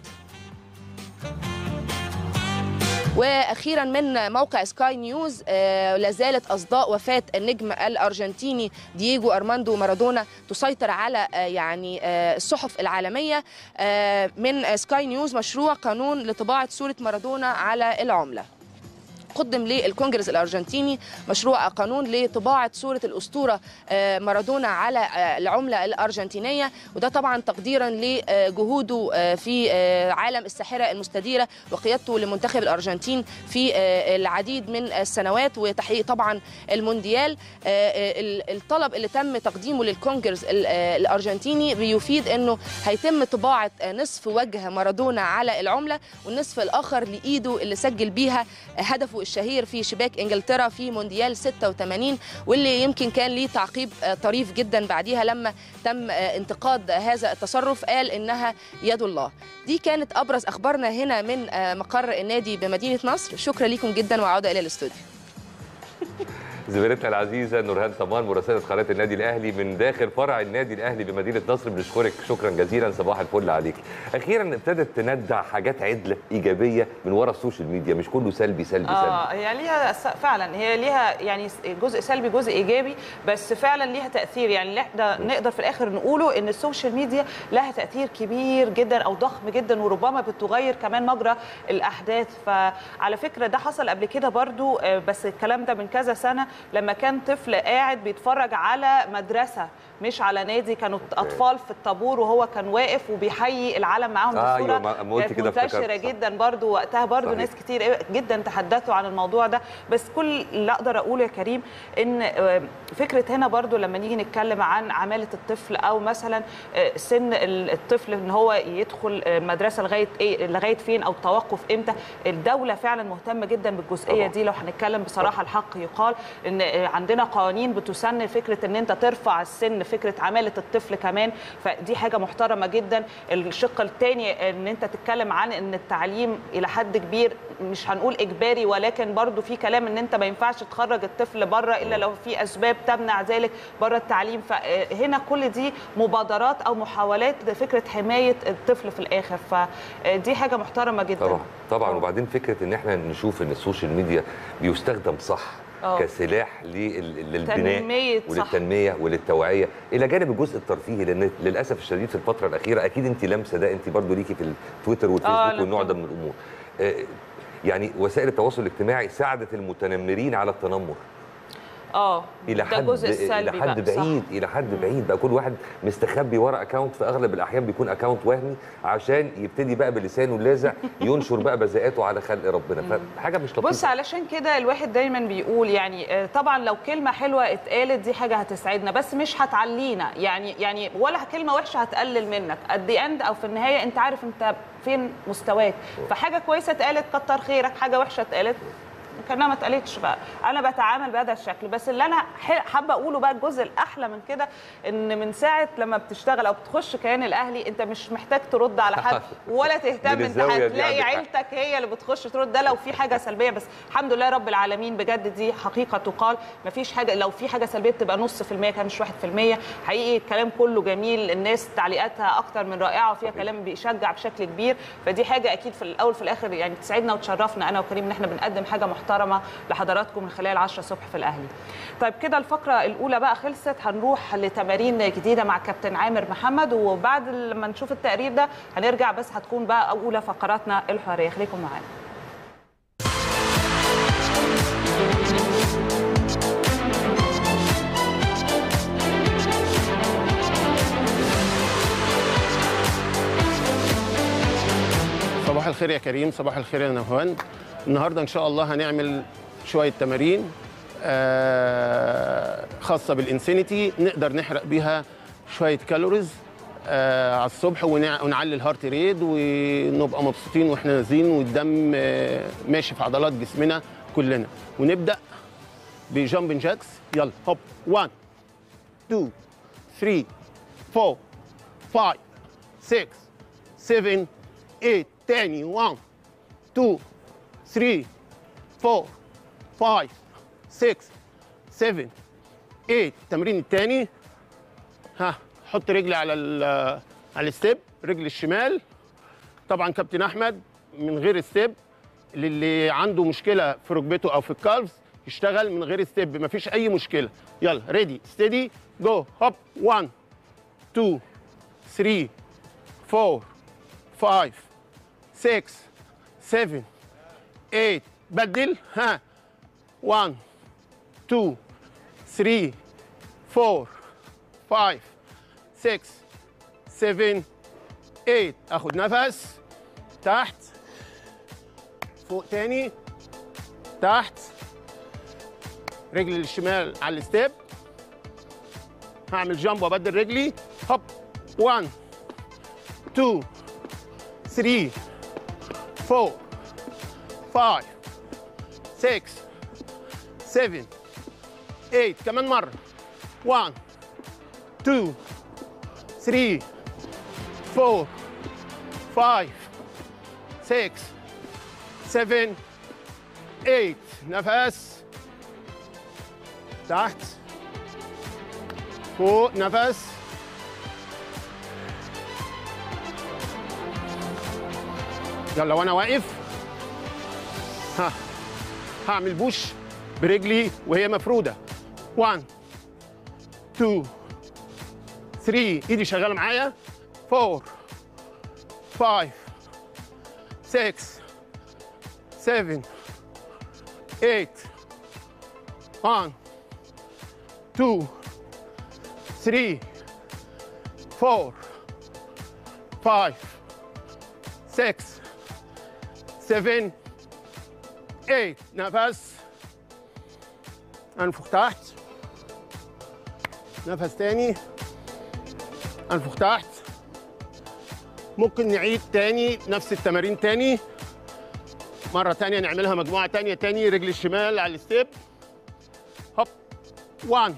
واخيرا من موقع سكاي نيوز آه لا زالت اصداء وفاه النجم الارجنتيني دييجو ارماندو مارادونا تسيطر على آه يعني آه الصحف العالميه آه من آه سكاي نيوز مشروع قانون لطباعه صوره مارادونا على العمله قدم للكونجرس الارجنتيني مشروع قانون لطباعه صوره الاسطوره آه، مارادونا على آه، العمله الارجنتينيه وده طبعا تقديرا لجهوده آه، في آه، عالم الساحره المستديره وقيادته لمنتخب الارجنتين في آه، العديد من السنوات وتحقيق طبعا المونديال آه، آه، ال- الطلب اللي تم تقديمه للكونجرس ال- آه، الارجنتيني بيفيد انه هيتم طباعه آه، نصف وجه مارادونا على العمله والنصف الاخر لايده اللي سجل بيها هدفه الشهير في شباك انجلترا في مونديال 86 واللي يمكن كان ليه تعقيب آه، طريف جدا بعديها لما تم آه، انتقاد هذا التصرف قال انها يد الله دي كانت ابرز اخبارنا هنا من آه، مقر النادي بمدينه نصر شكرا لكم جدا وعوده الى الاستوديو زميلتنا العزيزه نورهان طمان مراسله قناه النادي الاهلي من داخل فرع النادي الاهلي بمدينه نصر بنشكرك شكرا جزيلا صباح الفل عليك. اخيرا ابتدت تندع حاجات عدله ايجابيه من ورا السوشيال ميديا مش كله سلبي سلبي سلبي. اه هي ليها س- فعلا هي ليها يعني جزء سلبي جزء ايجابي بس فعلا ليها تاثير يعني اللي احنا نقدر في الاخر نقوله ان السوشيال ميديا لها تاثير كبير جدا او ضخم جدا وربما بتغير كمان مجرى الاحداث فعلى فكره ده حصل قبل كده برضو آه، بس الكلام ده من كذا سنه لما كان طفل قاعد بيتفرج على مدرسه مش على نادي كانوا اطفال في الطابور وهو كان واقف وبيحيي العلم معاهم آه، بصوره أيوة، ما- ما قلت كانت كده افتكرت، منتشره صح. جدا برضو وقتها برضو صحيح. ناس كتير جدا تحدثوا عن الموضوع ده بس كل اللي اقدر اقوله يا كريم ان آه، فكره هنا برضو لما نيجي نتكلم عن عماله الطفل او مثلا آه، سن ال- الطفل ان هو يدخل آه، المدرسه لغايه ايه لغايه فين او التوقف امتى الدوله فعلا مهتمه جدا بالجزئيه طبعاً. دي لو هنتكلم بصراحه الحق يقال ان آه، عندنا قوانين بتسن فكره ان انت ترفع السن فكره عماله الطفل كمان فدي حاجه محترمه جدا الشق الثاني ان انت تتكلم عن ان التعليم الى حد كبير مش هنقول اجباري ولكن برضو في كلام ان انت ما ينفعش تخرج الطفل بره الا لو في اسباب تمنع ذلك بره التعليم فهنا كل دي مبادرات او محاولات لفكره حمايه الطفل في الاخر فدي حاجه محترمه جدا طبعا طبعا وبعدين فكره ان احنا نشوف ان السوشيال ميديا بيستخدم صح آه. كسلاح لل- للبناء تنمية صح. وللتنميه وللتوعيه الى جانب الجزء الترفيهي لان للاسف الشديد في الفتره الاخيره اكيد انت لامسه ده انت برضو ليكي في التويتر آه، والفيسبوك لا والنوع ده من الامور آه، يعني وسائل التواصل الاجتماعي ساعدت المتنمرين على التنمر اه الى ده حد الجزء السلبي الى حد بقى، صح. بعيد الى حد بعيد بقى كل واحد مستخبي ورا اكونت في اغلب الاحيان بيكون اكونت وهمي عشان يبتدي بقى بلسانه اللاذع ينشر بقى بذاءاته على خلق ربنا فحاجه مش لطيفه بص علشان كده الواحد دايما بيقول يعني آه، طبعا لو كلمه حلوه اتقالت دي حاجه هتسعدنا بس مش هتعلينا يعني يعني ولا كلمه وحشه هتقلل منك قد اند او في النهايه انت عارف انت فين مستواك فحاجه كويسه اتقالت كتر خيرك حاجه وحشه اتقالت كانها ما اتقالتش بقى انا بتعامل بهذا الشكل بس اللي انا ح- حابه اقوله بقى الجزء الاحلى من كده ان من ساعه لما بتشتغل او بتخش كيان الاهلي انت مش محتاج ترد على حد ولا تهتم من انت الزاوية دي هتلاقي عندك حق. عيلتك هي اللي بتخش ترد ده لو في حاجه سلبيه بس الحمد لله رب العالمين بجد دي حقيقه تقال مفيش حاجه لو في حاجه سلبيه بتبقى نص في المية كان مش واحد في المية حقيقي الكلام كله جميل الناس تعليقاتها اكتر من رائعه وفيها كلام بيشجع بشكل كبير فدي حاجه اكيد في الاول في الاخر يعني تسعدنا وتشرفنا انا وكريم ان احنا بنقدم حاجه محترمه لحضراتكم من خلال 10 الصبح في الاهلي طيب كده الفقره الاولى بقى خلصت هنروح لتمارين جديده مع كابتن عامر محمد وبعد لما نشوف التقرير ده هنرجع بس هتكون بقى اولى فقراتنا الحواريه خليكم معانا صباح الخير يا كريم صباح الخير يا نهوان النهارده ان شاء الله هنعمل شويه تمارين آه، خاصه بالانسينيتي نقدر نحرق بيها شويه كالوريز آه، على الصبح ونع- ونعلي الهارت ريت ونبقى مبسوطين واحنا نازلين والدم آه، ماشي في عضلات جسمنا كلنا ونبدا بجامبن جاكس يلا هوب 1 2 3 4 5 6 7 8 تاني 1 2 3 4 5 6 7 8 التمرين الثاني ها حط رجلي على ال- على الستيب رجل الشمال طبعا كابتن احمد من غير ستيب للي عنده مشكله في ركبته او في الكالفز يشتغل من غير ستيب مفيش اي مشكله يلا ريدي ستيدي جو هوب 1 2 3 4 5 6 7 8 بدل ها 1 2 3 4 5 6 7 8 اخد نفس تحت فوق تاني تحت رجلي الشمال على الستيب هعمل جامب وابدل رجلي هوب 1 2 3 4 5 6 7 8 كمان مرة 1 2 3 4 5 6 7 8 نفس تحت فوق نفس يلا وانا واقف ها هعمل بوش برجلي وهي مفروده 1 2 3 ايدي شغاله معايا 4 5 6 7 8 1 2 3 4 5 6 7 8 نفس انفخ تحت نفس تاني انفخ تحت ممكن نعيد تاني نفس التمارين تاني مرة تانية نعملها مجموعة تانية تاني رجل الشمال على الستيب هوب 1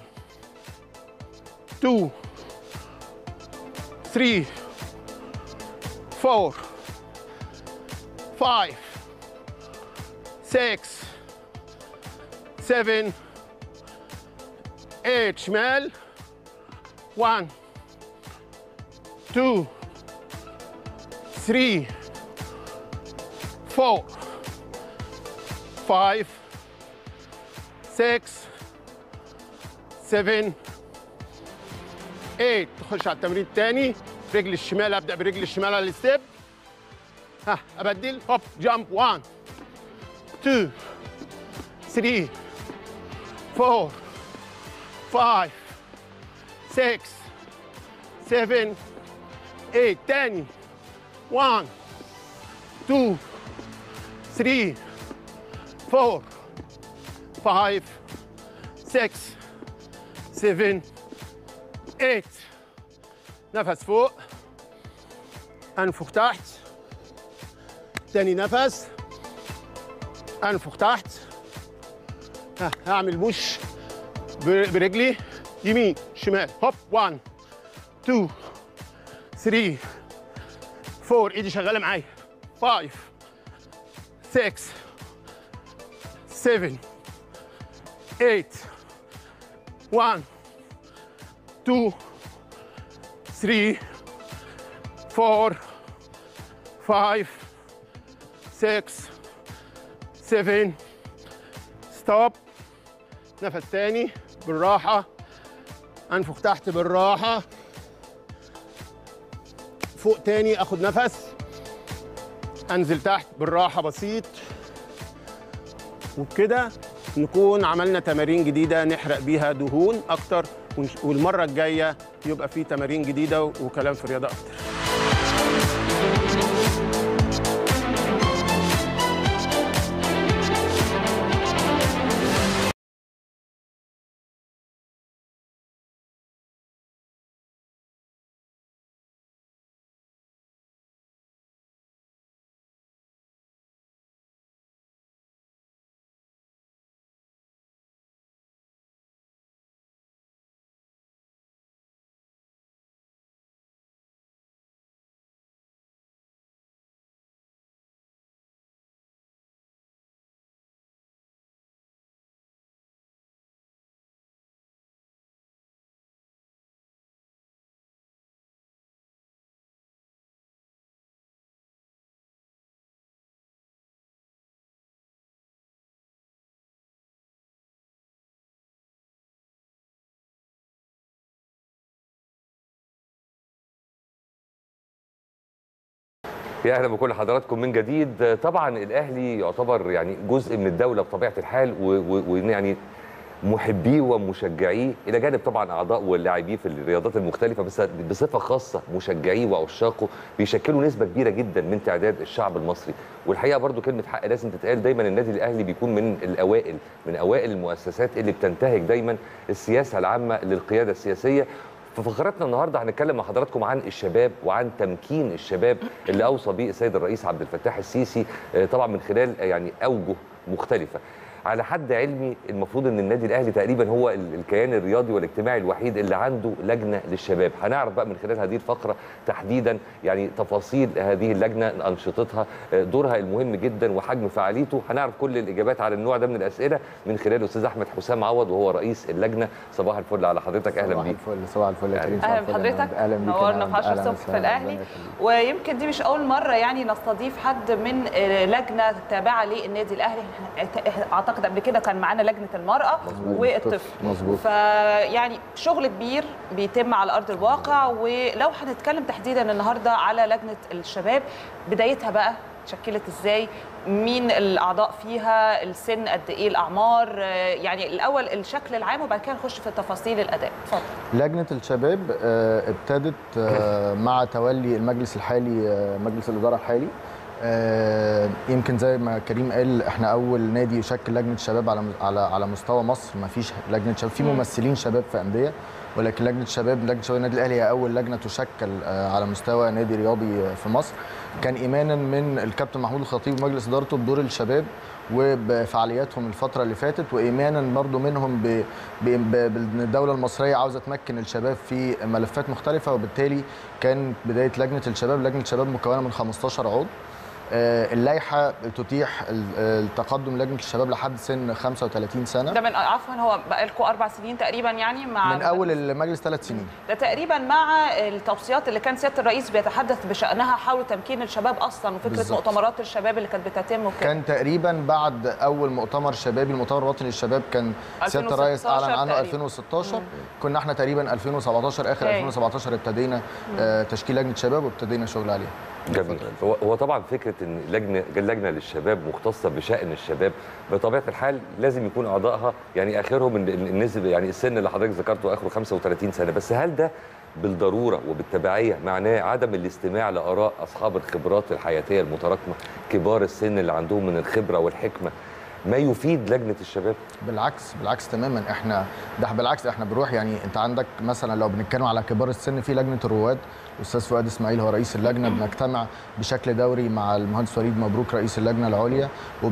2 3 4 5 6 7 8 شمال 1 2 3 4 5 6 7 8 تخش على التمرين الثاني رجل الشمال ابدا برجل الشمال على الستيب ها ابدل هوب جامب 1 2 3 4 five six seven eight تاني one two three four five six seven eight نفس فوق انفخ تحت تاني نفس انفخ تحت ها، هعمل بوش ب- برجلي يمين شمال هوب 1 2 3 4 ايدي شغاله معايا 5 6 7 8 1 2 3 4 5 6 7 ستوب نفس تاني بالراحة أنفخ تحت بالراحة فوق تاني أخد نفس أنزل تحت بالراحة بسيط وبكده نكون عملنا تمارين جديدة نحرق بيها دهون أكتر ونش- والمرة الجاية يبقى في تمارين جديدة وكلام في الرياضة أكتر يا اهلا بكل حضراتكم من جديد طبعا الاهلي يعتبر يعني جزء من الدوله بطبيعه الحال و- و- ويعني محبيه ومشجعيه الى جانب طبعا اعضاء واللاعبين في الرياضات المختلفه بس بصفه خاصه مشجعيه وعشاقه بيشكلوا نسبه كبيره جدا من تعداد الشعب المصري والحقيقه برضو كلمه حق لازم تتقال دايما النادي الاهلي بيكون من الاوائل من اوائل المؤسسات اللي بتنتهج دايما السياسه العامه للقياده السياسيه في فقراتنا النهارده هنتكلم مع حضراتكم عن الشباب وعن تمكين الشباب اللي اوصى به السيد الرئيس عبد الفتاح السيسي آه، طبعا من خلال آه، يعني اوجه مختلفه على حد علمي المفروض ان النادي الاهلي تقريبا هو ال- الكيان الرياضي والاجتماعي الوحيد اللي عنده لجنه للشباب هنعرف بقى من خلال هذه الفقره تحديدا يعني تفاصيل هذه اللجنه انشطتها آه، دورها المهم جدا وحجم فعاليته هنعرف كل الاجابات على النوع ده من الاسئله من خلال الاستاذ احمد حسام عوض وهو رئيس اللجنه صباح الفل على حضرتك اهلا صباح بيك الفل صباح الفل يا كريم اهلا بحضرتك اهلا بيك نورنا يا في 10 أهلاً الصبح في وسهلاً. الاهلي ربنا ويمكن دي مش اول مره يعني نستضيف حد من آه، لجنه تابعه للنادي الاهلي اعتقد قبل كده كان معانا لجنه المراه مظبوط. والطفل مظبوط. فيعني شغل كبير بيتم على ارض الواقع ولو هنتكلم تحديدا النهارده على لجنه الشباب بدايتها بقى اتشكلت ازاي مين الاعضاء فيها السن قد ايه الاعمار آه، يعني الاول الشكل العام وبعد كده نخش في تفاصيل الاداء اتفضل لجنه الشباب آه، ابتدت آه، مع تولي المجلس الحالي آه، مجلس الاداره الحالي آه، يمكن زي ما كريم قال احنا اول نادي يشكل لجنه شباب على على على مستوى مصر ما فيش لجنه شباب في مم. ممثلين شباب في انديه ولكن لجنه شباب لجنه شباب النادي الاهلي هي اول لجنه تشكل آه، على مستوى نادي رياضي آه، في مصر كان ايمانا من الكابتن محمود الخطيب ومجلس ادارته بدور الشباب وبفعالياتهم الفتره اللي فاتت وايمانا برضو منهم ب- ب- ب- بان الدوله المصريه عاوزه تمكن الشباب في ملفات مختلفه وبالتالي كان بدايه لجنه الشباب لجنه الشباب مكونه من 15 عضو آه، اللائحه تتيح ال- التقدم لجنه الشباب لحد سن 35 سنه ده من عفوا هو بقى لكم اربع سنين تقريبا يعني مع من اول المجلس ثلاث سنين ده تقريبا مع التوصيات اللي كان سياده الرئيس بيتحدث بشانها حول تمكين الشباب اصلا وفكره بالظبط. مؤتمرات الشباب اللي كانت بتتم وكده كان تقريبا بعد اول مؤتمر شبابي المؤتمر الوطني للشباب كان سياده الرئيس 2016 اعلن عنه تقريباً. 2016 كنا احنا تقريبا 2017 اخر أوكي. 2017 ابتدينا آه، تشكيل لجنه شباب وابتدينا شغل عليها جميل هو هو طبعا فكره ان لجنه لجنه للشباب مختصه بشان الشباب بطبيعه الحال لازم يكون اعضائها يعني اخرهم ال- ال- النسبه يعني السن اللي حضرتك ذكرته اخره 35 سنه بس هل ده بالضروره وبالتبعيه معناه عدم الاستماع لاراء اصحاب الخبرات الحياتيه المتراكمه كبار السن اللي عندهم من الخبره والحكمه ما يفيد لجنه الشباب بالعكس بالعكس تماما احنا ده بالعكس احنا بنروح يعني انت عندك مثلا لو بنتكلم على كبار السن في لجنه الرواد الاستاذ فؤاد اسماعيل هو رئيس اللجنه بنجتمع بشكل دوري مع المهندس وليد مبروك رئيس اللجنه العليا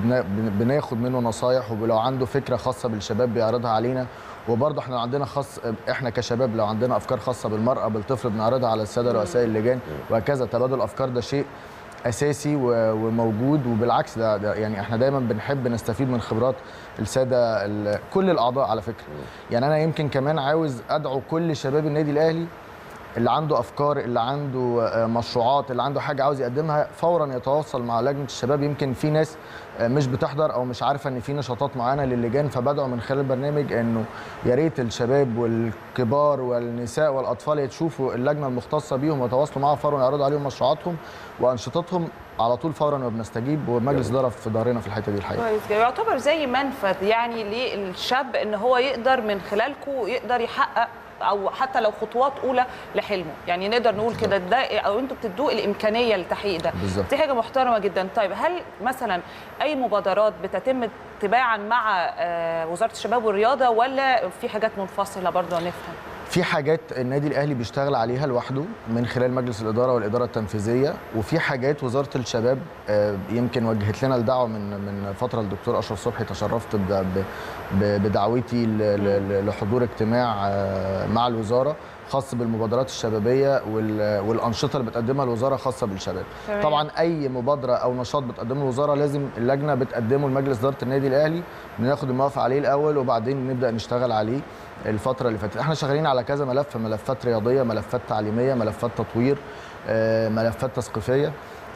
وبناخد منه نصايح ولو عنده فكره خاصه بالشباب بيعرضها علينا وبرضه احنا عندنا خاص احنا كشباب لو عندنا افكار خاصه بالمراه بالطفل بنعرضها على الساده رؤساء اللجان وهكذا تبادل الافكار ده شيء اساسي و- وموجود وبالعكس ده, ده يعني احنا دايما بنحب نستفيد من خبرات الساده ال- كل الاعضاء على فكره يعني انا يمكن كمان عاوز ادعو كل شباب النادي الاهلي اللي عنده افكار اللي عنده آه، مشروعات اللي عنده حاجه عاوز يقدمها فورا يتواصل مع لجنه الشباب يمكن في ناس آه، مش بتحضر او مش عارفه ان في نشاطات معينه للجان فبدعو من خلال البرنامج انه يا ريت الشباب والكبار والنساء والاطفال يشوفوا اللجنه المختصه بيهم ويتواصلوا معاها فورا ويعرضوا عليهم مشروعاتهم وانشطتهم على طول فورا وبنستجيب ومجلس اداره في ظهرنا في الحته دي الحقيقه كويس جدا يعتبر زي منفذ يعني للشاب ان هو يقدر من خلالكم يقدر يحقق او حتى لو خطوات اولى لحلمه يعني نقدر نقول كده ده او انتوا بتدوه الامكانيه للتحقيق ده بالظبط. دي حاجه محترمه جدا طيب هل مثلا اي مبادرات بتتم تباعا مع آه، وزاره الشباب والرياضه ولا في حاجات منفصله برضه نفهم في حاجات النادي الاهلي بيشتغل عليها لوحده من خلال مجلس الاداره والاداره التنفيذيه وفي حاجات وزاره الشباب آه، يمكن وجهت لنا الدعوه من من فتره الدكتور اشرف صبحي تشرفت ب- ب- ب- بدعوتي ل- ل- لحضور اجتماع آه، مع الوزاره خاص بالمبادرات الشبابيه وال- والانشطه اللي بتقدمها الوزاره خاصه بالشباب تمام. طبعا اي مبادره او نشاط بتقدمه الوزاره لازم اللجنه بتقدمه لمجلس اداره النادي الاهلي بناخد الموافقه عليه الاول وبعدين نبدا نشتغل عليه الفتره اللي فاتت احنا شغالين على كذا ملف ملفات رياضيه ملفات تعليميه ملفات تطوير آه، ملفات تثقيفيه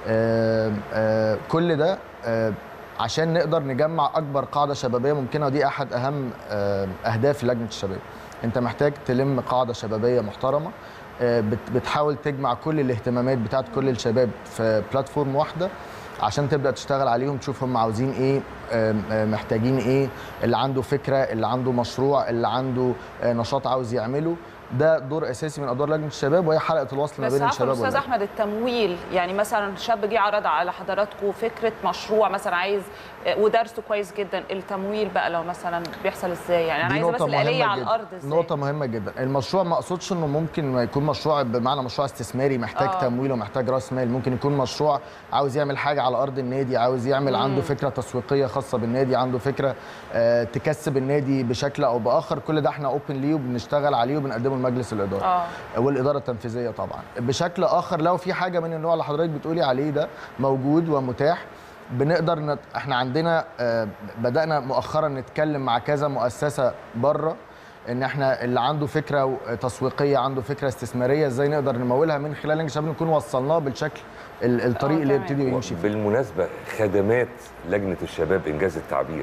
آه، آه، كل ده آه، عشان نقدر نجمع اكبر قاعده شبابيه ممكنه ودي احد اهم آه، اهداف لجنه الشباب انت محتاج تلم قاعده شبابيه محترمه آه، بت- بتحاول تجمع كل الاهتمامات بتاعت كل الشباب في بلاتفورم واحده عشان تبدا تشتغل عليهم تشوف هم عاوزين ايه آم، آم، محتاجين ايه اللي عنده فكره اللي عنده مشروع اللي عنده آه، نشاط عاوز يعمله ده دور اساسي من ادوار لجنه الشباب وهي حلقه الوصل ما بس بين عفوا الشباب استاذ واللجنة. احمد التمويل يعني مثلا شاب جه عرض على حضراتكم فكره مشروع مثلا عايز آه، ودرسه كويس جدا التمويل بقى لو مثلا بيحصل ازاي يعني انا دي عايزه بس نقطة الاليه مهمة على جداً. الارض ازاي نقطة مهمة جدا، المشروع ما اقصدش انه ممكن ما يكون مشروع بمعنى مشروع استثماري محتاج آه. آه. تمويل ومحتاج راس مال، ممكن يكون مشروع عاوز يعمل حاجة على ارض النادي، عاوز يعمل مم. عنده فكرة تسويقية خاصة بالنادي، عنده فكرة آه تكسب النادي بشكل او باخر، كل ده احنا اوبن ليه وبنشتغل عليه وبنقدمه لمجلس الإدارة. اه والاداره التنفيذيه طبعا بشكل اخر لو في حاجه من النوع اللي حضرتك بتقولي عليه ده موجود ومتاح بنقدر نت... احنا عندنا آه، بدانا مؤخرا نتكلم مع كذا مؤسسه بره ان احنا اللي عنده فكره تسويقيه عنده فكره استثماريه ازاي نقدر نمولها من خلال لجنه الشباب نكون وصلناه بالشكل ال- الطريق اللي يبتدي يمشي فيه بالمناسبه خدمات لجنه الشباب انجاز التعبير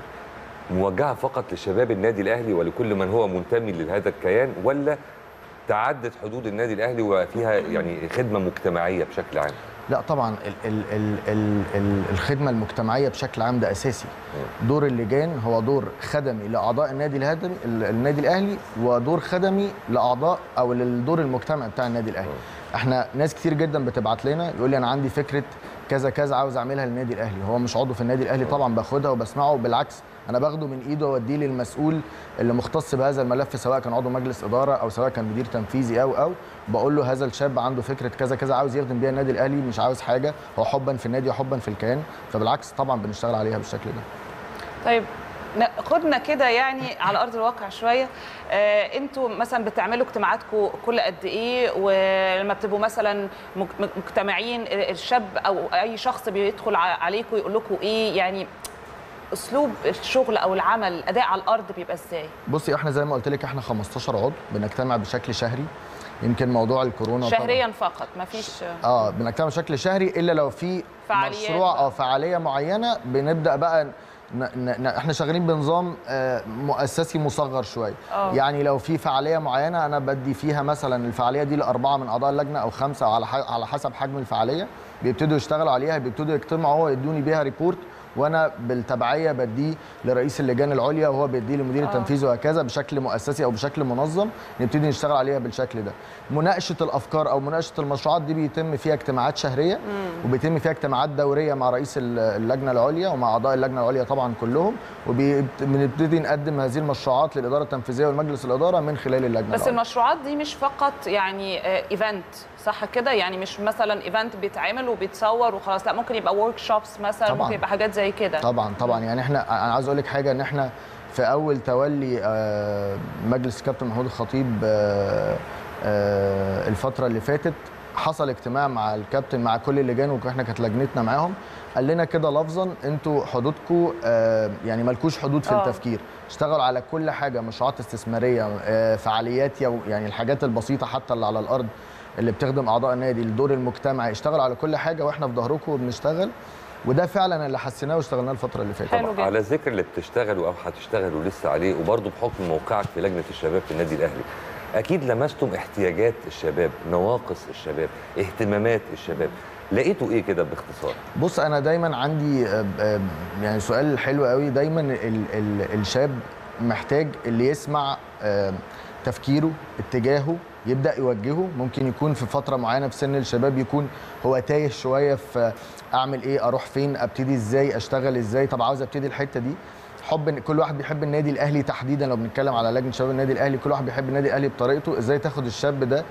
موجهه فقط لشباب النادي الاهلي ولكل من هو منتمي لهذا الكيان ولا تعدت حدود النادي الاهلي وفيها يعني خدمه مجتمعيه بشكل عام لا طبعا ال ال ال ال ال الخدمه المجتمعيه بشكل عام ده اساسي دور اللجان هو دور خدمي لاعضاء النادي الهدمي ال- النادي الاهلي ودور خدمي لاعضاء او للدور المجتمعي بتاع النادي الاهلي احنا ناس كتير جدا بتبعت لنا يقول لي انا عندي فكره كذا كذا عاوز اعملها للنادي الاهلي هو مش عضو في النادي الاهلي طبعا باخدها وبسمعه بالعكس انا باخده من ايده واوديه للمسؤول اللي مختص بهذا الملف سواء كان عضو مجلس اداره او سواء كان مدير تنفيذي او او بقول له هذا الشاب عنده فكره كذا كذا عاوز يخدم بيها النادي الاهلي مش عاوز حاجه هو حبا في النادي وحبا في الكيان فبالعكس طبعا بنشتغل عليها بالشكل ده طيب ن- خدنا كده يعني على ارض الواقع شويه آه انتوا مثلا بتعملوا اجتماعاتكم كل قد ايه ولما بتبقوا مثلا مج- مجتمعين الشاب او اي شخص بيدخل ع- عليكم يقول لكم ايه يعني اسلوب الشغل او العمل الاداء على الارض بيبقى ازاي بصي احنا زي ما قلت لك احنا 15 عضو بنجتمع بشكل شهري يمكن موضوع الكورونا طبعاً- شهريا فقط مفيش اه بنجتمع بشكل شهري الا لو في فعاليات مشروع او فعاليه معينه بنبدا بقى ن- ن- احنا شغالين بنظام آه، مؤسسي مصغر شويه آه. يعني لو في فعاليه معينه انا بدي فيها مثلا الفعاليه دي لاربعه من اعضاء اللجنه او خمسه على ح- على حسب حجم الفعاليه بيبتدوا يشتغلوا عليها بيبتدوا يجتمعوا هو يدوني بيها ريبورت وانا بالتبعيه بديه لرئيس اللجان العليا وهو بيديه للمدير آه. التنفيذي وهكذا بشكل مؤسسي او بشكل منظم نبتدي نشتغل عليها بالشكل ده مناقشه الافكار او مناقشه المشروعات دي بيتم فيها اجتماعات شهريه وبيتم فيها اجتماعات دوريه مع رئيس ال- اللجنه العليا ومع اعضاء اللجنه العليا طبعا كلهم وبنبتدي نقدم هذه المشروعات للاداره التنفيذيه والمجلس الاداره من خلال اللجنه بس العليا. المشروعات دي مش فقط يعني ايفنت صح كده يعني مش مثلا ايفنت بيتعمل وبيتصور وخلاص لا ممكن يبقى ورك شوبس مثلا طبعاً. ممكن يبقى حاجات زي كده طبعا طبعا يعني احنا انا عايز اقول لك حاجه ان احنا في اول تولي آه، مجلس الكابتن محمود الخطيب آه، آه، الفتره اللي فاتت حصل اجتماع مع الكابتن مع كل اللجان واحنا كانت لجنتنا معاهم قال لنا كده لفظا انتوا حدودكم آه، يعني مالكوش حدود في آه. التفكير اشتغلوا على كل حاجه مشروعات استثماريه آه، فعاليات يو يعني الحاجات البسيطه حتى اللي على الارض اللي بتخدم اعضاء النادي الدور المجتمعي اشتغلوا على كل حاجه واحنا في ظهركم وبنشتغل وده فعلا اللي حسيناه واشتغلناه الفتره اللي فاتت طبعا على ذكر اللي بتشتغلوا او هتشتغلوا لسه عليه وبرضه بحكم موقعك في لجنه الشباب في النادي الاهلي اكيد لمستم احتياجات الشباب نواقص الشباب اهتمامات الشباب لقيتوا ايه كده باختصار بص انا دايما عندي آه، آه، يعني سؤال حلو قوي دايما ال ال الشاب محتاج اللي يسمع آه، تفكيره اتجاهه يبدا يوجهه ممكن يكون في فتره معينه في سن الشباب يكون هو تايه شويه في اعمل ايه اروح فين ابتدي ازاي اشتغل ازاي طب عاوز ابتدي الحته دي حب إن- كل واحد بيحب النادي الاهلي تحديدا لو بنتكلم على لجنه شباب النادي الاهلي كل واحد بيحب النادي الاهلي بطريقته ازاي تاخد الشاب ده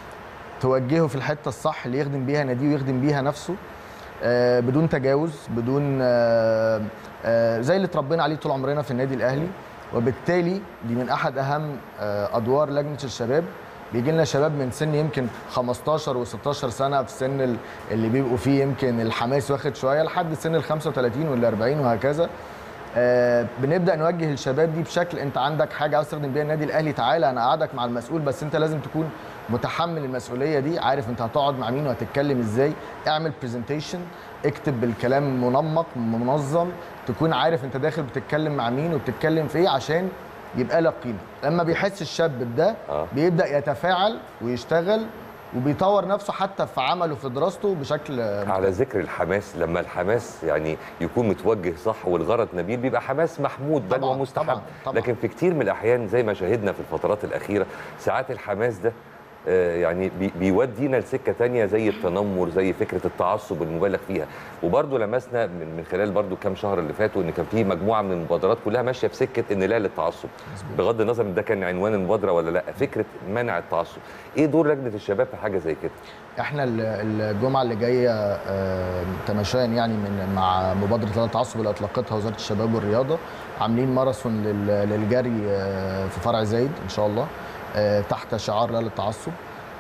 توجهه في الحته الصح اللي يخدم بيها ناديه ويخدم بيها نفسه آه، بدون تجاوز بدون آه، آه، زي اللي اتربينا عليه طول عمرنا في النادي الاهلي وبالتالي دي من احد اهم آه، ادوار لجنه الشباب بيجي لنا شباب من سن يمكن 15 و16 سنه في سن ال- اللي بيبقوا فيه يمكن الحماس واخد شويه لحد سن ال 35 وال 40 وهكذا آه، بنبدا نوجه الشباب دي بشكل انت عندك حاجه عاوز تخدم بيها النادي الاهلي تعالى انا قاعدك مع المسؤول بس انت لازم تكون متحمل المسؤوليه دي عارف انت هتقعد مع مين وهتتكلم ازاي اعمل برزنتيشن اكتب بالكلام منمق منظم تكون عارف انت داخل بتتكلم مع مين وبتتكلم في ايه عشان يبقى لك قيمه لما بيحس الشاب بده بيبدا يتفاعل ويشتغل وبيطور نفسه حتى في عمله في دراسته بشكل على ذكر الحماس لما الحماس يعني يكون متوجه صح والغرض نبيل بيبقى حماس محمود بل طبعاً، ومستحب طبعاً، طبعاً. لكن في كتير من الاحيان زي ما شاهدنا في الفترات الاخيره ساعات الحماس ده آه، يعني بي- بيودينا لسكه تانية زي التنمر زي فكره التعصب المبالغ فيها وبرضه لمسنا من من خلال برضه كام شهر اللي فاتوا ان كان في مجموعه من المبادرات كلها ماشيه في سكه ان لا للتعصب بغض النظر ان ده كان عنوان المبادره ولا لا فكره منع التعصب ايه دور لجنه الشباب في حاجه زي كده احنا ال- الجمعه اللي جايه آه، تماشيا يعني من مع مبادره لا التعصب اللي اطلقتها وزاره الشباب والرياضه عاملين ماراثون لل- للجري آه، في فرع زايد ان شاء الله آه، تحت شعار لا للتعصب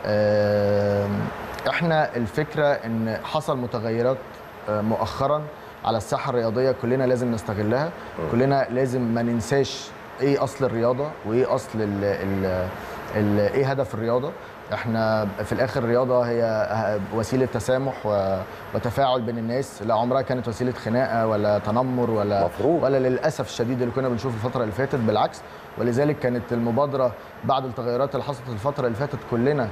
آه، احنا الفكره ان حصل متغيرات آه، مؤخرا على الساحه الرياضيه كلنا لازم نستغلها كلنا لازم ما ننساش ايه اصل الرياضه وايه اصل ال ال ال ايه هدف الرياضه احنا في الاخر الرياضه هي وسيله تسامح و- وتفاعل بين الناس لا عمرها كانت وسيله خناقه ولا تنمر ولا مفروض. ولا للاسف الشديد اللي كنا بنشوفه الفتره اللي فاتت بالعكس ولذلك كانت المبادره بعد التغيرات اللي حصلت الفتره اللي فاتت كلنا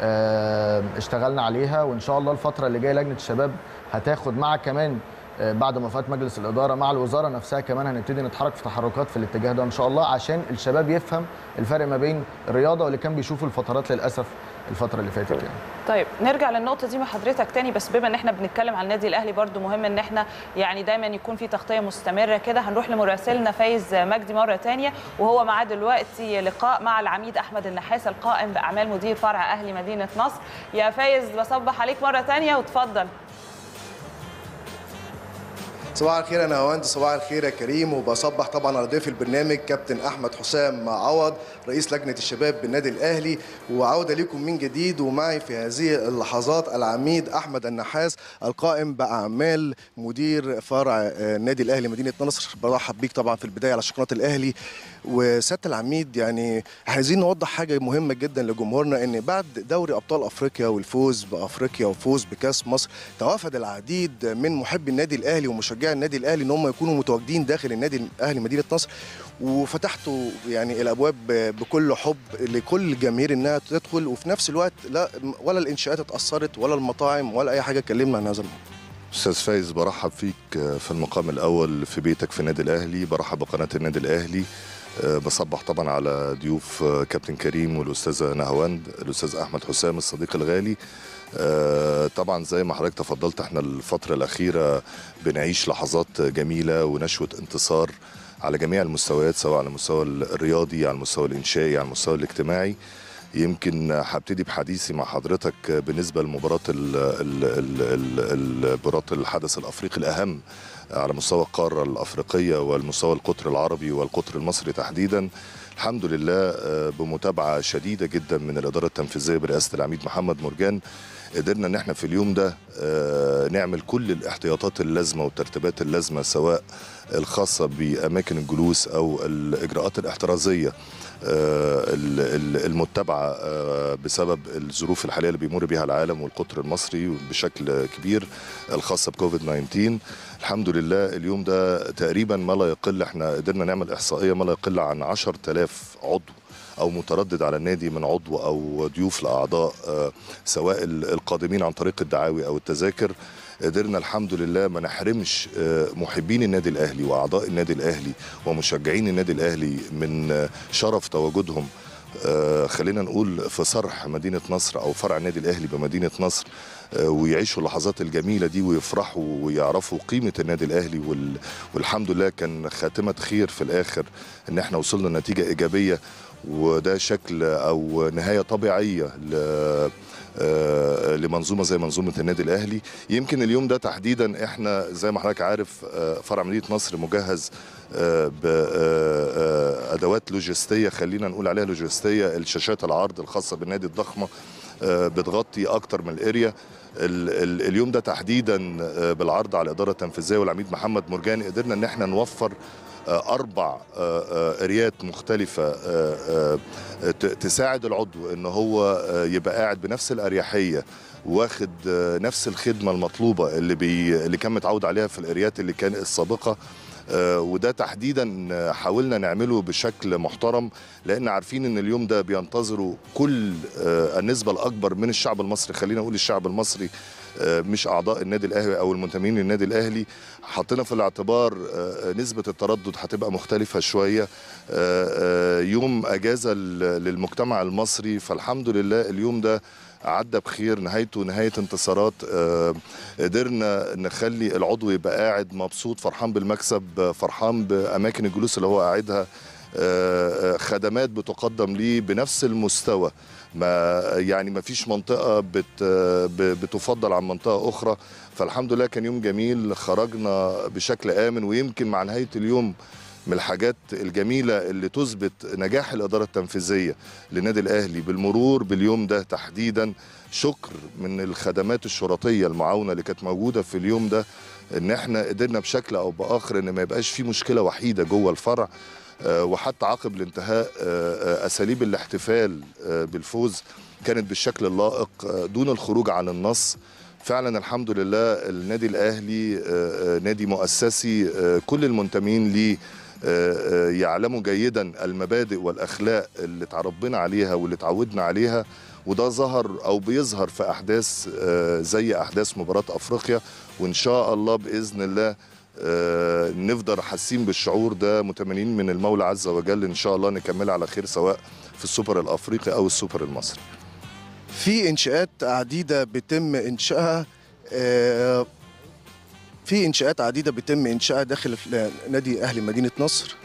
آه، اشتغلنا عليها وان شاء الله الفتره اللي جايه لجنه الشباب هتاخد مع كمان آه، بعد موافقه مجلس الاداره مع الوزاره نفسها كمان هنبتدي نتحرك في تحركات في الاتجاه ده ان شاء الله عشان الشباب يفهم الفرق ما بين الرياضه واللي كان بيشوف الفترات للاسف الفتره اللي فاتت يعني طيب نرجع للنقطه دي مع حضرتك تاني بس بما ان احنا بنتكلم عن النادي الاهلي برضو مهم ان احنا يعني دايما يكون في تغطيه مستمره كده هنروح لمراسلنا فايز مجدي مره تانية وهو معاه دلوقتي لقاء مع العميد احمد النحاس القائم باعمال مدير فرع اهلي مدينه نصر يا فايز بصبح عليك مره تانية وتفضل صباح الخير يا نهاوند صباح الخير يا كريم وبصبح طبعا على ضيف البرنامج كابتن احمد حسام عوض رئيس لجنه الشباب بالنادي الاهلي وعوده لكم من جديد ومعي في هذه اللحظات العميد احمد النحاس القائم باعمال مدير فرع آه، النادي الاهلي مدينه نصر برحب بيك طبعا في البدايه على شقناه الاهلي وسياده العميد يعني عايزين نوضح حاجه مهمه جدا لجمهورنا ان بعد دوري ابطال افريقيا والفوز بافريقيا وفوز بكاس مصر توافد العديد من محبي النادي الاهلي ومشجعي النادي الاهلي ان هم يكونوا متواجدين داخل النادي الاهلي مدينه نصر وفتحتوا يعني الابواب بكل حب لكل جماهير انها تدخل وفي نفس الوقت لا ولا الانشاءات اتاثرت ولا المطاعم ولا اي حاجه اتكلمنا عن هذا الموضوع استاذ فايز برحب فيك في المقام الاول في بيتك في النادي الاهلي برحب بقناه النادي الاهلي أه، بصبح طبعا على ضيوف أه، كابتن كريم والاستاذه نهاوند الاستاذ احمد حسام الصديق الغالي أه، طبعا زي ما حضرتك تفضلت احنا الفتره الاخيره بنعيش لحظات جميله ونشوه انتصار على جميع المستويات سواء على المستوى الرياضي على المستوى الانشائي على المستوى الاجتماعي يمكن هبتدي بحديثي مع حضرتك بالنسبه لمباراه ال- ال- ال- ال- المباراه الحدث الافريقي الاهم على مستوى القاره الافريقيه والمستوى القطر العربي والقطر المصري تحديدا الحمد لله آه، بمتابعه شديده جدا من الاداره التنفيذيه برئاسه العميد محمد مرجان قدرنا ان احنا في اليوم ده آه، نعمل كل الاحتياطات اللازمه والترتيبات اللازمه سواء الخاصه باماكن الجلوس او الاجراءات الاحترازيه آه، ال- ال- المتبعه آه، بسبب الظروف الحاليه اللي بيمر بها العالم والقطر المصري بشكل كبير الخاصه بكوفيد 19 الحمد لله اليوم ده تقريبا ما لا يقل احنا قدرنا نعمل احصائيه ما لا يقل عن 10000 عضو او متردد على النادي من عضو او ضيوف لاعضاء آه، سواء ال- القادمين عن طريق الدعاوي او التذاكر قدرنا الحمد لله ما نحرمش آه، محبين النادي الاهلي واعضاء النادي الاهلي ومشجعين النادي الاهلي من آه، شرف تواجدهم آه، خلينا نقول في صرح مدينه نصر او فرع النادي الاهلي بمدينه نصر آه، ويعيشوا اللحظات الجميله دي ويفرحوا ويعرفوا قيمه النادي الاهلي وال- والحمد لله كان خاتمه خير في الاخر ان احنا وصلنا لنتيجه ايجابيه وده شكل او نهايه طبيعيه ل آه، لمنظومه زي منظومه النادي الاهلي يمكن اليوم ده تحديدا احنا زي ما حضرتك عارف آه، فرع مدينه نصر مجهز بادوات لوجستيه خلينا نقول عليها لوجستيه الشاشات العرض الخاصه بالنادي الضخمه آه، بتغطي اكتر من الاريا ال- ال- اليوم ده تحديدا آه، بالعرض على الاداره التنفيذيه والعميد محمد مرجان قدرنا ان احنا نوفر آه، اربع آه، آه، اريات مختلفه آه، آه، ت- تساعد العضو ان هو آه، يبقى قاعد بنفس الاريحيه واخد آه، نفس الخدمه المطلوبه اللي بي اللي كان متعود عليها في الاريات اللي كان السابقه آه، وده تحديدا آه، حاولنا نعمله بشكل محترم لان عارفين ان اليوم ده بينتظروا كل آه، النسبه الاكبر من الشعب المصري خلينا نقول الشعب المصري آه، مش اعضاء النادي الاهلي او المنتمين للنادي الاهلي حطينا في الاعتبار آه، نسبه التردد هتبقى مختلفه شويه آه، آه، يوم اجازه لل- للمجتمع المصري فالحمد لله اليوم ده عدى بخير نهايته نهايه انتصارات آه، قدرنا نخلي العضو يبقى قاعد مبسوط فرحان بالمكسب آه، فرحان باماكن الجلوس اللي هو قاعدها آه، آه، خدمات بتقدم ليه بنفس المستوى ما يعني ما فيش منطقه بت ب- بتفضل عن منطقه اخرى فالحمد لله كان يوم جميل خرجنا بشكل امن ويمكن مع نهايه اليوم من الحاجات الجميله اللي تثبت نجاح الاداره التنفيذيه للنادي الاهلي بالمرور باليوم ده تحديدا شكر من الخدمات الشرطيه المعاونه اللي كانت موجوده في اليوم ده ان احنا قدرنا بشكل او باخر ان ما يبقاش في مشكله وحيده جوه الفرع آه، وحتى عقب الانتهاء آه، آه، اساليب الاحتفال آه، بالفوز كانت بالشكل اللائق آه، دون الخروج عن النص فعلا الحمد لله النادي الاهلي آه، آه، نادي مؤسسي آه، كل المنتمين ليه آه، آه، يعلموا جيدا المبادئ والاخلاق اللي اتربينا عليها واللي اتعودنا عليها وده ظهر او بيظهر في احداث آه، زي احداث مباراه افريقيا وان شاء الله باذن الله آه، نفضل حاسين بالشعور ده متمنين من المولى عز وجل ان شاء الله نكملها على خير سواء في السوبر الافريقي او السوبر المصري في انشاءات عديده بيتم انشائها آه، في انشاءات عديده بيتم انشائها داخل نادي اهلي مدينه نصر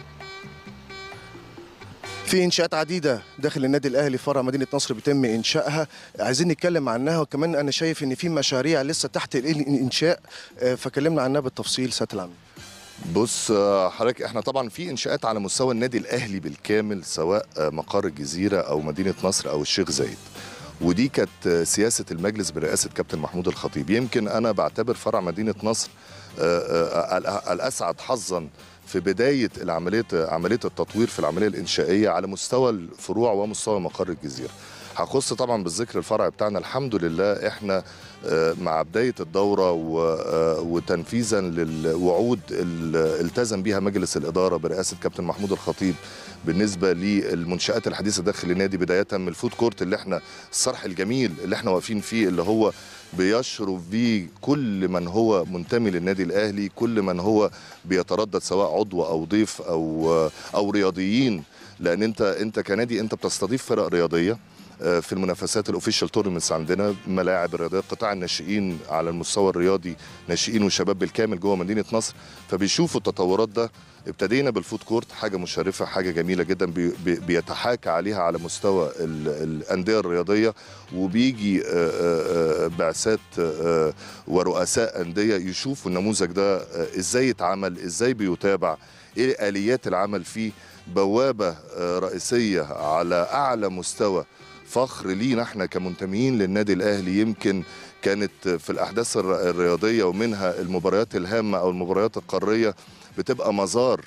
في انشاءات عديده داخل النادي الاهلي فرع مدينه نصر بيتم انشائها عايزين نتكلم عنها وكمان انا شايف ان في مشاريع لسه تحت الانشاء آه، فكلمنا عنها بالتفصيل سياده العميد بص آه، حضرتك احنا طبعا في انشاءات على مستوى النادي الاهلي بالكامل سواء آه، مقر الجزيره او مدينه نصر او الشيخ زايد ودي كانت آه، سياسه المجلس برئاسه كابتن محمود الخطيب يمكن انا بعتبر فرع مدينه نصر آه، آه، الأ- الاسعد حظا في بدايه العمليه عمليه التطوير في العمليه الانشائيه على مستوى الفروع ومستوى مقر الجزيره هخص طبعا بالذكر الفرع بتاعنا الحمد لله احنا آه، مع بدايه الدوره و- آه، وتنفيذا للوعود اللي التزم بها مجلس الاداره برئاسه كابتن محمود الخطيب بالنسبه للمنشات الحديثه داخل النادي بدايه من الفود كورت اللي احنا الصرح الجميل اللي احنا واقفين فيه اللي هو بيشرف بيه كل من هو منتمي للنادي الاهلي كل من هو بيتردد سواء عضو او ضيف او او رياضيين لان انت انت كنادي انت بتستضيف فرق رياضيه آه، في المنافسات الاوفيشال تورنمنتس عندنا ملاعب الرياضيه قطاع الناشئين على المستوى الرياضي ناشئين وشباب بالكامل جوه مدينه نصر فبيشوفوا التطورات ده ابتدينا بالفود كورت حاجه مشرفه حاجه جميله جدا بي بي بيتحاكى عليها على مستوى ال- الانديه الرياضيه وبيجي آه، آه، آه، بعثات آه، ورؤساء انديه يشوفوا النموذج ده آه، ازاي يتعمل ازاي بيتابع ايه اليات العمل فيه بوابه آه، رئيسيه على اعلى مستوى فخر لينا احنا كمنتميين للنادي الاهلي يمكن كانت في الاحداث الر- الرياضيه ومنها المباريات الهامه او المباريات القاريه بتبقى مزار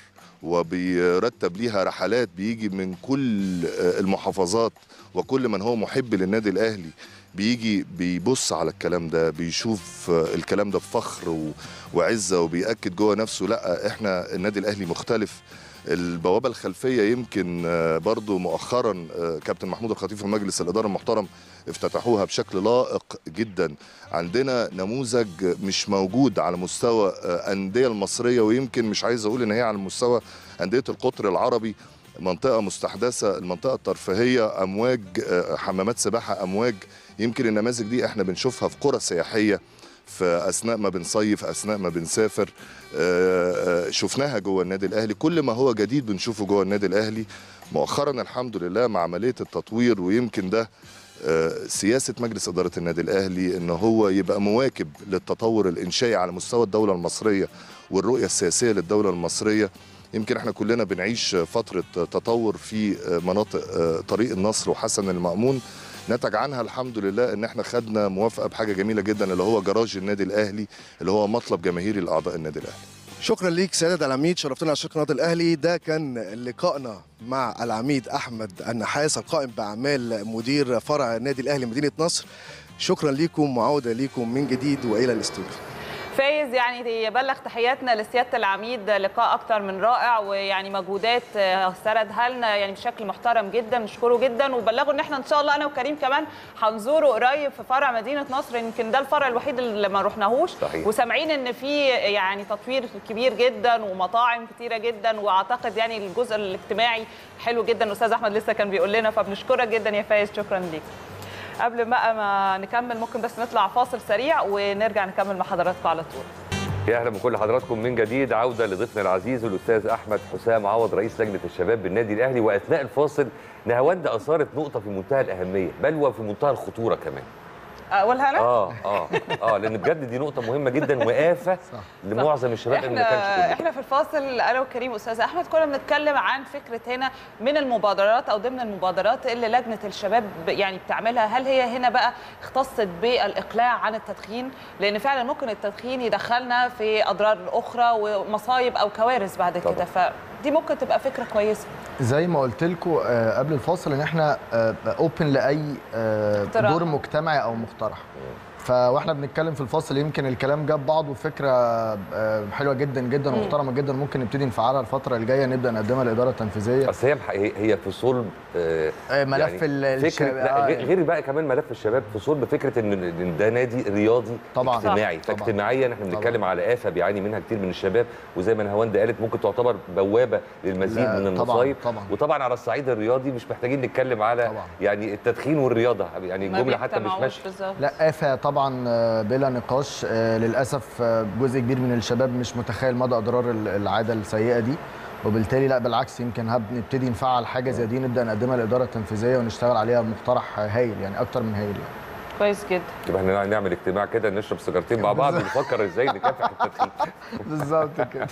وبيرتب ليها رحلات بيجي من كل آه، المحافظات وكل من هو محب للنادي الاهلي بيجي بيبص على الكلام ده بيشوف آه، الكلام ده بفخر و- وعزه وبيأكد جوه نفسه لا احنا النادي الاهلي مختلف البوابه الخلفيه يمكن آه، برضو مؤخرا آه، كابتن محمود الخطيب في مجلس الاداره المحترم افتتحوها بشكل لائق جدا عندنا نموذج مش موجود على مستوى آه، انديه المصريه ويمكن مش عايز اقول ان هي على مستوى انديه القطر العربي منطقه مستحدثه المنطقه الترفيهيه امواج آه، حمامات سباحه امواج يمكن النماذج دي احنا بنشوفها في قرى سياحيه في اثناء ما بنصيف اثناء ما بنسافر آه، آه، شفناها جوه النادي الاهلي كل ما هو جديد بنشوفه جوه النادي الاهلي مؤخرا الحمد لله مع عمليه التطوير ويمكن ده آه، سياسه مجلس اداره النادي الاهلي ان هو يبقى مواكب للتطور الانشائي على مستوى الدوله المصريه والرؤيه السياسيه للدوله المصريه يمكن احنا كلنا بنعيش فتره تطور في مناطق آه، طريق النصر وحسن المأمون نتج عنها الحمد لله ان احنا خدنا موافقه بحاجه جميله جدا اللي هو جراج النادي الاهلي اللي هو مطلب جماهيري لاعضاء النادي الاهلي شكرا ليك سيادة العميد شرفتنا على شركة قناة الأهلي ده كان لقائنا مع العميد أحمد النحاس القائم بأعمال مدير فرع النادي الأهلي مدينة نصر شكرا ليكم وعودة ليكم من جديد وإلى الاستوديو فايز يعني يبلغ تحياتنا لسياده العميد لقاء اكتر من رائع ويعني مجهودات آه، سردها لنا يعني بشكل محترم جدا نشكره جدا وبلغوا ان احنا ان شاء الله انا وكريم كمان هنزوره قريب في فرع مدينه نصر يمكن ده الفرع الوحيد اللي ما رحناهوش صحيح. وسامعين ان في يعني تطوير كبير جدا ومطاعم كتيره جدا واعتقد يعني الجزء الاجتماعي حلو جدا استاذ احمد لسه كان بيقول لنا فبنشكرك جدا يا فايز شكرا ليك قبل بقى ما نكمل ممكن بس نطلع فاصل سريع ونرجع نكمل مع حضراتكم على طول يا اهلا بكل حضراتكم من جديد عوده لضيفنا العزيز الاستاذ احمد حسام عوض رئيس لجنه الشباب بالنادي الاهلي واثناء الفاصل نهاوند اثارت نقطه في منتهى الاهميه بل وفي منتهى الخطوره كمان اقولها انا اه اه اه لان بجد دي نقطه مهمه جدا وآفة لمعظم الشباب اللي ما كانش احنا كده. احنا في الفاصل انا وكريم استاذ احمد كنا بنتكلم عن فكره هنا من المبادرات او ضمن المبادرات اللي لجنه الشباب يعني بتعملها هل هي هنا بقى اختصت بالاقلاع عن التدخين لان فعلا ممكن التدخين يدخلنا في اضرار اخرى ومصايب او كوارث بعد طبعا. كده فدي ممكن تبقى فكره كويسه زي ما قلت لكم قبل الفاصل ان احنا اوبن لاي آه، اقتراح. دور مجتمعي او مقترح فواحنا بنتكلم في الفاصل يمكن الكلام جاب بعضه فكره آه، حلوه جدا جدا مم. ومحترمه جدا ممكن نبتدي نفعلها الفتره الجايه نبدا نقدمها للاداره التنفيذيه اصل هي هي هي في صلب آه آه، ملف ال- فكره الشباب، لا آه. غير- غير بقى كمان ملف الشباب في صلب فكره ان إن ده نادي رياضي طبعاً. اجتماعي طبعاً. فاجتماعيا احنا بنتكلم على آفة بيعاني منها كتير من الشباب وزي ما نهاوند قالت ممكن تعتبر بوابه للمزيد لا، من طبعاً، المصايب طبعاً. وطبعا على الصعيد الرياضي مش محتاجين نتكلم على طبعاً. يعني التدخين والرياضه يعني ما الجمله حتى مش بيجتمعوش ماشيه بالظبط لا آفة طبعا آه، بلا نقاش آه، للأسف آه، جزء كبير من الشباب مش متخيل مدى أضرار ال- العادة السيئة دي وبالتالي لا بالعكس يمكن هب نبتدي نفعل حاجة زي دي نبدأ نقدمها للإدارة التنفيذية ونشتغل عليها بمقترح هايل يعني أكتر من هايل يعني. كويس جدا يبقى احنا نعمل اجتماع كده نشرب سيجارتين مع بعض ونفكر ازاي نكافح التدخين بالظبط كده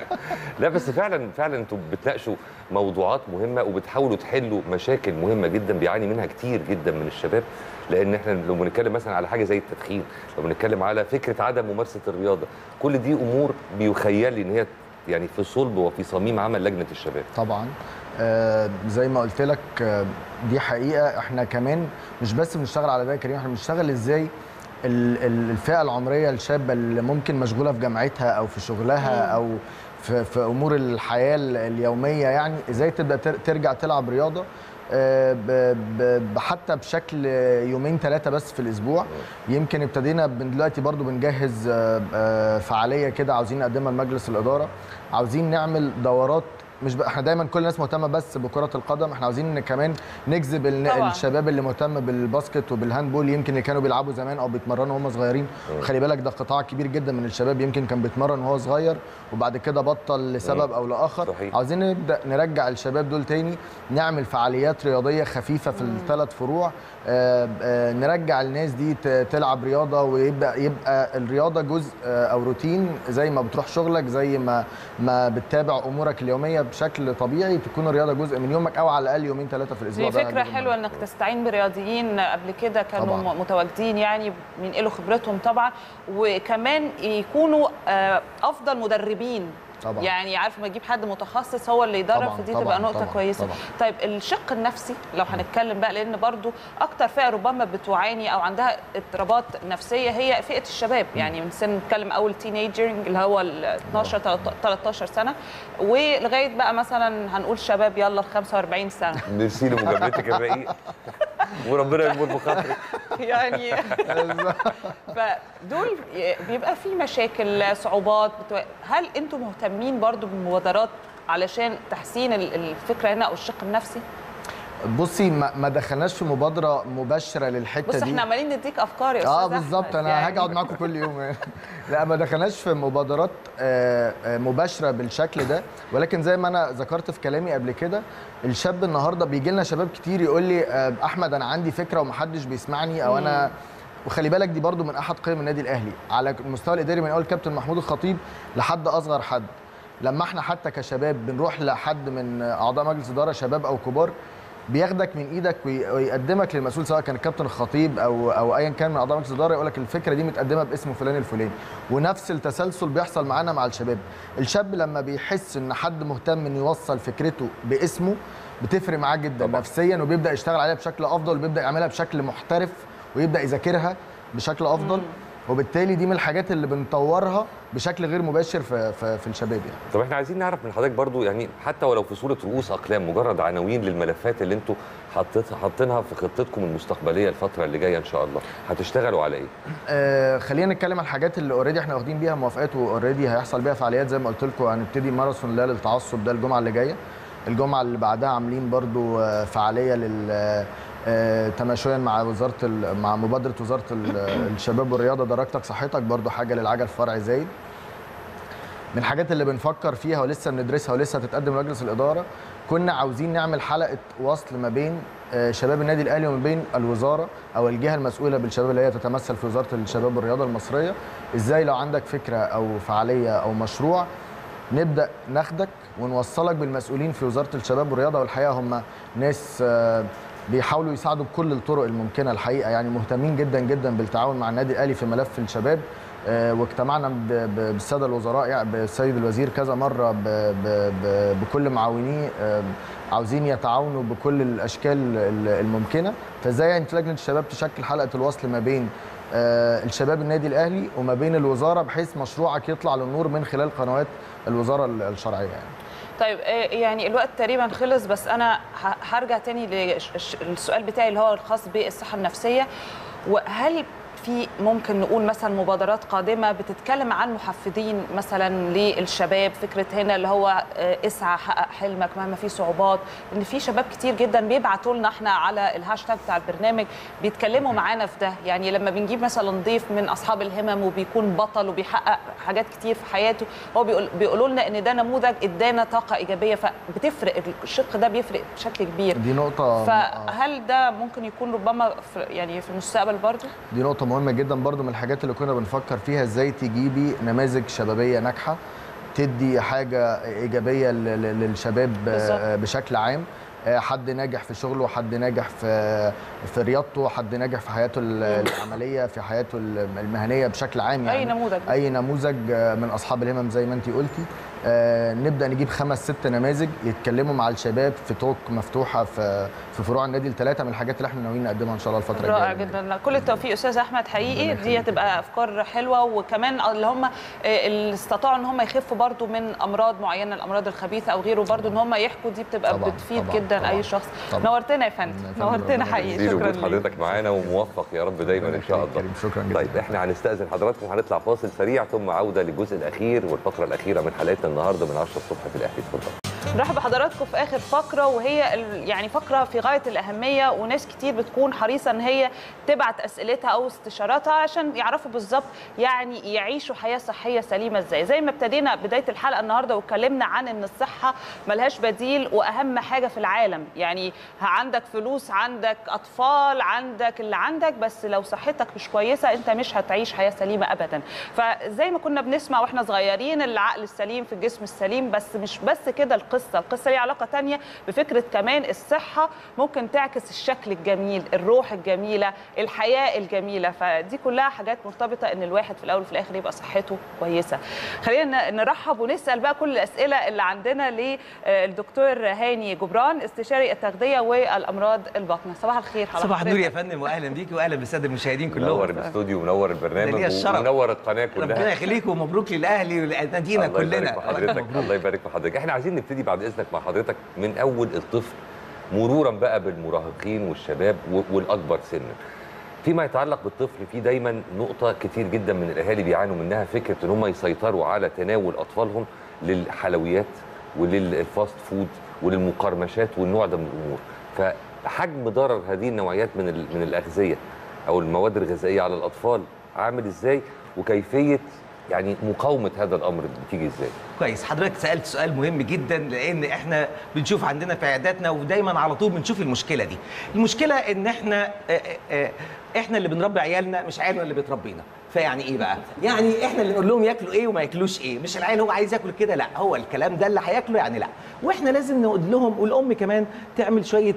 لا بس فعلا فعلا انتوا بتناقشوا موضوعات مهمه وبتحاولوا تحلوا مشاكل مهمه جدا بيعاني منها كتير جدا من الشباب لان احنا لو بنتكلم مثلا على حاجه زي التدخين لو بنتكلم على فكره عدم ممارسه الرياضه كل دي امور بيخيل لي ان هي يعني في صلب وفي صميم عمل لجنه الشباب طبعا آه زي ما قلت لك آه دي حقيقه احنا كمان مش بس بنشتغل على ده يا كريم احنا بنشتغل ازاي ال- ال- الفئه العمريه الشابه اللي ممكن مشغوله في جامعتها او في شغلها مم. او في, في امور الحياه ال- اليوميه يعني ازاي تبدا تر- ترجع تلعب رياضه آه، ب- ب- ب- حتى بشكل يومين ثلاثه بس في الاسبوع يمكن ابتدينا من دلوقتي برضو بنجهز آه، آه، فعاليه كده عاوزين نقدمها لمجلس الاداره عاوزين نعمل دورات مش بقى احنا دايما كل الناس مهتمه بس بكره القدم احنا عاوزين إن كمان نجذب ال- طبعاً. الشباب اللي مهتم بالباسكت وبالهاندبول يمكن اللي كانوا بيلعبوا زمان او بيتمرنوا وهم صغيرين خلي بالك ده قطاع كبير جدا من الشباب يمكن كان بيتمرن وهو صغير وبعد كده بطل لسبب او لاخر صحيح. عاوزين نبدا نرجع الشباب دول تاني نعمل فعاليات رياضيه خفيفه في الثلاث فروع آه، آه، نرجع الناس دي ت- تلعب رياضه ويبدا يبقى الرياضه جزء آه، او روتين زي ما بتروح شغلك زي ما ما بتتابع امورك اليوميه بشكل طبيعي تكون الرياضه جزء من يومك او على الاقل يومين ثلاثه في الاسبوع دي ده فكره جزء حلوه انك تستعين برياضيين قبل كده كانوا طبعاً. م- متواجدين يعني بينقلوا خبرتهم طبعا وكمان يكونوا آه، افضل مدربين طبعاً. يعني عارف ما تجيب حد متخصص هو اللي يدرب طبعاً، فدي طبعاً، تبقى نقطه طبعاً، كويسه طبعاً. طيب الشق النفسي لو هنتكلم بقى لان برضو اكتر فئه ربما بتعاني او عندها اضطرابات نفسيه هي فئه الشباب يعني من سن نتكلم اول تينيجر اللي هو ال 12 13 سنه ولغايه بقى مثلا هنقول شباب يلا ال 45 سنه ميرسي لمجاملتك الرقيقه وربنا يكبر بخاطرك يعني فدول بيبقى في مشاكل صعوبات بتو... هل انتم مهتمين برضو بالمبادرات علشان تحسين ال- الفكره هنا او الشق النفسي بصي ما ما دخلناش في مبادره مباشره للحته بص دي احنا عمالين نديك افكار يا استاذ اه أحمد، بالظبط انا يعني. هاجي اقعد معاكم كل يوم يعني. لا ما دخلناش في مبادرات آه، آه، مباشره بالشكل ده ولكن زي ما انا ذكرت في كلامي قبل كده الشاب النهارده بيجي لنا شباب كتير يقول لي آه، احمد انا عندي فكره ومحدش بيسمعني او انا وخلي بالك دي برضو من احد قيم النادي الاهلي على المستوى الاداري من اول كابتن محمود الخطيب لحد اصغر حد لما احنا حتى كشباب بنروح لحد من اعضاء مجلس اداره شباب او كبار بياخدك من ايدك وي- ويقدمك للمسؤول سواء كان الكابتن الخطيب او او ايا كان من اعضاء مجلس الاداره يقول لك الفكره دي متقدمه باسم فلان الفلاني ونفس التسلسل بيحصل معانا مع الشباب الشاب لما بيحس ان حد مهتم انه يوصل فكرته باسمه بتفرق معاه جدا طبعا. نفسيا وبيبدا يشتغل عليها بشكل افضل وبيبدا يعملها بشكل محترف ويبدا يذاكرها بشكل افضل وبالتالي دي من الحاجات اللي بنطورها بشكل غير مباشر في في, في الشباب يعني طب احنا عايزين نعرف من حضرتك برضو يعني حتى ولو في صوره رؤوس اقلام مجرد عناوين للملفات اللي انتوا حطيت حاطينها في خطتكم المستقبليه الفتره اللي جايه ان شاء الله هتشتغلوا على ايه؟ آه خلينا نتكلم عن الحاجات اللي اوريدي احنا واخدين بيها موافقات واوريدي هيحصل بيها فعاليات زي ما قلت لكم هنبتدي ماراثون ليله التعصب ده الجمعه اللي جايه الجمعه اللي بعدها عاملين برضو آه، فعاليه لل آه، تماشيا مع وزاره ال- مع مبادره وزاره ال- الشباب والرياضه درجتك صحتك برضو حاجه للعجل في فرع زايد من الحاجات اللي بنفكر فيها ولسه بندرسها ولسه هتتقدم لمجلس الاداره كنا عاوزين نعمل حلقه وصل ما بين آه، شباب النادي الاهلي وما بين الوزاره او الجهه المسؤوله بالشباب اللي هي تتمثل في وزاره الشباب والرياضه المصريه ازاي لو عندك فكره او فعاليه او مشروع نبدا ناخدك ونوصلك بالمسؤولين في وزاره الشباب والرياضه والحقيقه هم ناس آه، بيحاولوا يساعدوا بكل الطرق الممكنه الحقيقه يعني مهتمين جدا جدا بالتعاون مع النادي الاهلي في ملف الشباب آه، واجتمعنا ب- ب- بالساده الوزراء يعني بالسيد الوزير كذا مره ب- ب- ب- بكل معاونيه آه، عاوزين يتعاونوا بكل الاشكال ال- الممكنه فازاي يعني لجنه الشباب تشكل حلقه الوصل ما بين آه، الشباب النادي الاهلي وما بين الوزاره بحيث مشروعك يطلع للنور من خلال قنوات الوزاره ال- الشرعيه يعني. طيب آه، يعني الوقت تقريبا خلص بس انا ه- هرجع تاني للسؤال بتاعي اللي هو الخاص بالصحه النفسيه وهل في ممكن نقول مثلا مبادرات قادمه بتتكلم عن محفزين مثلا للشباب فكره هنا اللي هو آه، اسعى حقق حلمك مهما في صعوبات ان في شباب كتير جدا بيبعتوا لنا احنا على الهاشتاج بتاع البرنامج بيتكلموا معانا في ده يعني لما بنجيب مثلا ضيف من اصحاب الهمم وبيكون بطل وبيحقق حاجات كتير في حياته هو بيقول بيقولوا لنا ان ده نموذج ادانا طاقه ايجابيه فبتفرق الشق ده بيفرق بشكل كبير دي نقطه فهل ده ممكن يكون ربما في يعني في المستقبل برضو دي نقطة مهمة جدا برضو من الحاجات اللي كنا بنفكر فيها ازاي تجيبي نماذج شبابية ناجحة تدي حاجة إيجابية ل- ل- للشباب بالظبط. آه، بشكل عام آه، حد ناجح في شغله حد ناجح في في رياضته حد ناجح في حياته ال- العملية في حياته ال- المهنية بشكل عام يعني أي نموذج. أي نموذج آه، من أصحاب الهمم زي ما أنت قلتي آه، نبدا نجيب خمس ست نماذج يتكلموا مع الشباب في توك مفتوحه في في فروع النادي الثلاثه من الحاجات اللي احنا ناويين نقدمها ان شاء الله الفتره الجايه رائع جدا كل التوفيق استاذ احمد حقيقي دي هتبقى افكار حلوه وكمان اللي هم آه، اللي استطاعوا ان هم يخفوا برضو من امراض معينه الامراض الخبيثه او غيره برضو ان هم يحكوا دي بتبقى طبعاً، بتفيد طبعاً، جدا طبعاً، اي شخص طبعاً. نورتنا يا فندم نورتنا حقيقي جزيل شكرا وجود ليك حضرتك معانا وموفق يا رب دايما ان شاء الله شكرا جدا طيب احنا هنستاذن حضراتكم وهنطلع فاصل سريع ثم عوده للجزء الاخير والفقره الاخيره من حلقتنا النهارده من 10 الصبح في الاهلي اتفضل نرحب بحضراتكم في اخر فقره وهي ال- يعني فقره في غايه الاهميه وناس كتير بتكون حريصه ان هي تبعت اسئلتها او استشاراتها عشان يعرفوا بالظبط يعني يعيشوا حياه صحيه سليمه ازاي زي ما ابتدينا بدايه الحلقه النهارده واتكلمنا عن ان الصحه ملهاش بديل واهم حاجه في العالم يعني عندك فلوس عندك اطفال عندك اللي عندك بس لو صحتك مش كويسه انت مش هتعيش حياه سليمه ابدا فزي ما كنا بنسمع واحنا صغيرين العقل السليم في الجسم السليم بس مش بس كده القصه القصه ليها علاقه تانية بفكره كمان الصحه ممكن تعكس الشكل الجميل الروح الجميله الحياه الجميله فدي كلها حاجات مرتبطه ان الواحد في الاول وفي الاخر يبقى صحته كويسه خلينا ن- نرحب ونسال بقى كل الاسئله اللي عندنا للدكتور هاني جبران استشاري التغذيه والامراض الباطنه صباح الخير على صباح النور يا حضرتك. فندم واهلا بيك واهلا بالساده المشاهدين كلهم منور الاستوديو ومنور ده البرنامج ليا الشرف. ومنور القناه كلها ربنا يخليك ومبروك للاهلي ولنادينا الله يبارك كلنا في حضرتك الله يبارك في حضرتك احنا عايزين نبتدي بعد اذنك مع حضرتك من اول الطفل مرورا بقى بالمراهقين والشباب و- والاكبر سنا فيما يتعلق بالطفل في دايما نقطه كتير جدا من الاهالي بيعانوا منها فكره ان هم يسيطروا على تناول اطفالهم للحلويات وللفاست فود وللمقرمشات والنوع ده من الامور فحجم ضرر هذه النوعيات من ال- من الاغذيه او المواد الغذائيه على الاطفال عامل ازاي وكيفيه يعني مقاومه هذا الامر بتيجي ازاي كويس حضرتك سالت سؤال مهم جدا لان احنا بنشوف عندنا في عياداتنا ودايما على طول بنشوف المشكله دي المشكله ان احنا آه، آه، آه، احنا اللي بنربي عيالنا مش عيالنا اللي بتربينا فيعني ايه بقى يعني احنا اللي نقول لهم ياكلوا ايه وما ياكلوش ايه مش العيل هو عايز ياكل كده لا هو الكلام ده اللي هياكله يعني لا واحنا لازم نقول لهم والام كمان تعمل شويه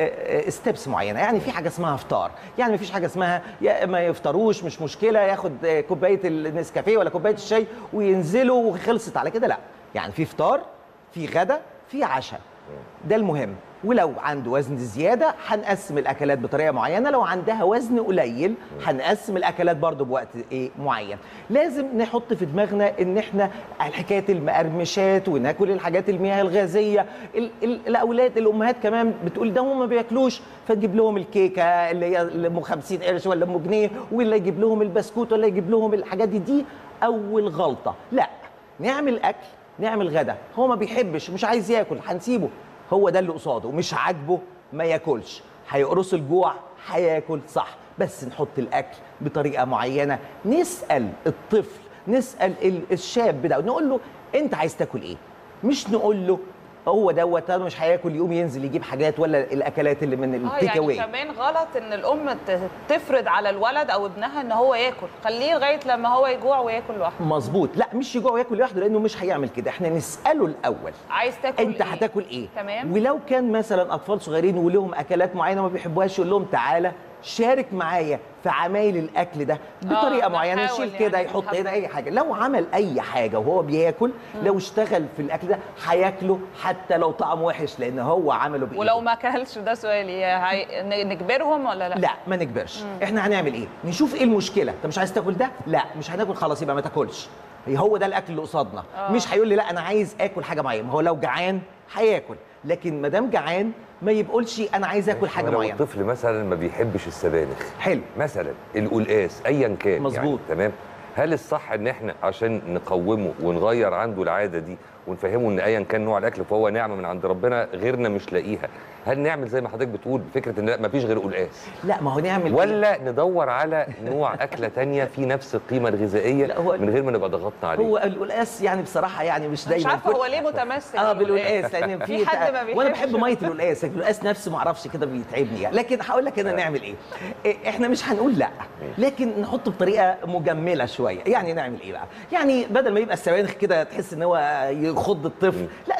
ستيبس معينه يعني في حاجه اسمها افطار يعني ما فيش حاجه اسمها يا ما يفطروش مش مشكله ياخد آه، كوبايه النسكافيه ولا كوبايه الشاي وينزلوا وخلصت على كده لا يعني في فطار في غدا في عشاء ده المهم ولو عنده وزن زياده هنقسم الاكلات بطريقه معينه لو عندها وزن قليل هنقسم الاكلات برضو بوقت ايه معين لازم نحط في دماغنا ان احنا حكايه المقرمشات وناكل الحاجات المياه الغازيه ال ال الاولاد الامهات كمان بتقول ده هم ما بياكلوش فتجيب لهم الكيكه اللي هي اللي ام 50 قرش ولا ام جنيه ولا يجيب لهم البسكوت ولا يجيب لهم الحاجات دي دي اول غلطه لا نعمل اكل نعمل غدا هو ما بيحبش مش عايز ياكل هنسيبه هو ده اللي قصاده مش عاجبه ما ياكلش هيقرص الجوع هياكل صح بس نحط الاكل بطريقه معينه نسال الطفل نسال ال- الشاب ده نقول له انت عايز تاكل ايه مش نقول له هو دوت أنا مش هياكل يقوم ينزل يجيب حاجات ولا الاكلات اللي من اه التيك يعني اواي كمان غلط ان الام ت- تفرض على الولد او ابنها ان هو ياكل خليه لغايه لما هو يجوع وياكل لوحده مظبوط لا مش يجوع وياكل لوحده لانه مش هيعمل كده احنا نساله الاول عايز تاكل انت إيه؟ هتاكل ايه تمام ولو كان مثلا اطفال صغيرين ولهم اكلات معينه ما بيحبوهاش يقول لهم تعالى شارك معايا في عمايل الاكل ده بطريقه آه، معينه نحاول يشيل كده يعني يحط نحاول. هنا اي حاجه لو عمل اي حاجه وهو بياكل لو اشتغل في الاكل ده هياكله حتى لو طعم وحش لان هو عمله بايده ولو ما اكلش ده سؤالي هي... ن- نجبرهم ولا لا لا ما نجبرش مم. احنا هنعمل ايه نشوف ايه المشكله انت مش عايز تاكل ده لا مش هناكل خلاص يبقى ما تاكلش هي هو ده الاكل اللي قصادنا آه. مش هيقول لي لا انا عايز اكل حاجه معينه ما هو لو جعان هياكل لكن ما دام جعان ما يبقولش انا عايز اكل حاجه لو معينه الطفل مثلا ما بيحبش السبانخ حلو مثلا القلقاس ايا كان مظبوط. يعني تمام هل الصح ان احنا عشان نقومه ونغير عنده العاده دي ونفهمه ان ايا كان نوع الاكل فهو نعمه من عند ربنا غيرنا مش لاقيها هل نعمل زي ما حضرتك بتقول فكره ان لا مفيش غير قلقاس لا ما هو نعمل ولا ندور على نوع اكله تانية في نفس القيمه الغذائيه هو- من غير ما نبقى ضغطنا عليه هو القلقاس يعني بصراحه يعني مش دايما مش عارفه كل- هو ليه متمسك اه بالقلقاس لان في في حد ما وانا بيحبش بحب ميه القلقاس لكن القلقاس نفسه ما اعرفش كده بيتعبني يعني. لكن هقول لك انا نعمل ايه إيه، احنا مش هنقول لا لكن نحط بطريقه مجمله شويه يعني نعمل ايه بقى يعني بدل ما يبقى السبانخ كده تحس ان هو يخض الطفل لا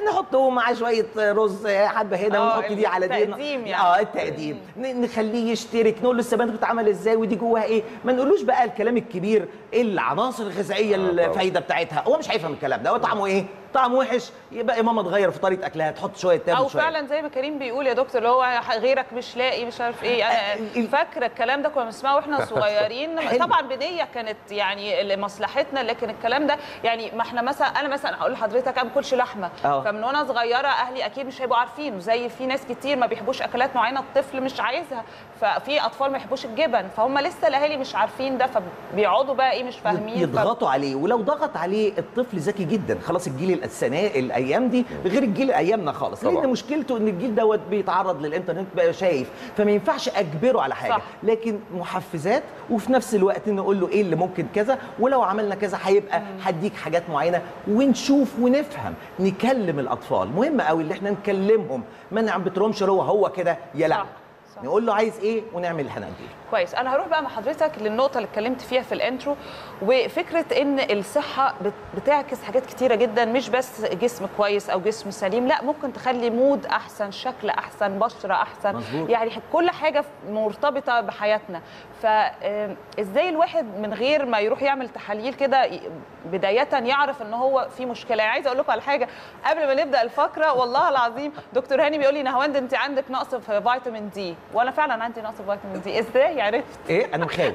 نحطه معاه شويه رز حبه هنا آه، ونحط دي على دي التقديم يعني. اه التقديم ن- نخليه يشترك نقول له السبانخ بتتعمل ازاي ودي جواها ايه ما نقولوش بقى الكلام الكبير ايه العناصر الغذائيه الفايده بتاعتها هو مش هيفهم الكلام ده هو طعمه ايه طعمه وحش يبقى يا ماما تغير في طريقه اكلها تحط شويه تابل او شويه فعلا زي ما كريم بيقول يا دكتور اللي هو غيرك مش لاقي مش عارف ايه انا فاكره الكلام ده كنا بنسمعه واحنا صغيرين حلو. طبعا بنيه كانت يعني لمصلحتنا لكن الكلام ده يعني ما احنا مثلا انا مثلا هقول لحضرتك انا ما باكلش لحمه آه. فمن وانا صغيره اهلي اكيد مش هيبقوا عارفين زي في ناس كتير ما بيحبوش اكلات معينه الطفل مش عايزها ففي اطفال ما يحبوش الجبن فهم لسه الاهالي مش عارفين ده فبيقعدوا بقى ايه مش فاهمين ف- يضغطوا عليه ولو ضغط عليه الطفل ذكي جدا خلاص الجيل السنة الايام دي غير الجيل ايامنا خالص طبعاً. لان مشكلته ان الجيل دوت بيتعرض للانترنت بقى شايف فما ينفعش اجبره على حاجه صح. لكن محفزات وفي نفس الوقت نقول له ايه اللي ممكن كذا ولو عملنا كذا هيبقى هديك حاجات معينه ونشوف ونفهم نكلم الاطفال مهم قوي اللي احنا نكلمهم ما نعبتلهمش هو هو كده يا لا نقول له عايز ايه ونعمل اللي هنعمله كويس انا هروح بقى مع حضرتك للنقطه اللي اتكلمت فيها في الانترو وفكره ان الصحه بت- بتعكس حاجات كتيره جدا مش بس جسم كويس او جسم سليم لا ممكن تخلي مود احسن شكل احسن بشره احسن مظبوط. يعني كل حاجه مرتبطه بحياتنا فازاي الواحد من غير ما يروح يعمل تحاليل كده ي- بدايه يعرف ان هو في مشكله يعني عايزه اقول لكم على حاجه قبل ما نبدا الفقره والله العظيم دكتور هاني بيقول لي نهاوند انت عندك نقص في فيتامين دي وانا فعلا عندي نقص في فيتامين دي ازاي عرفت ايه انا مخاوي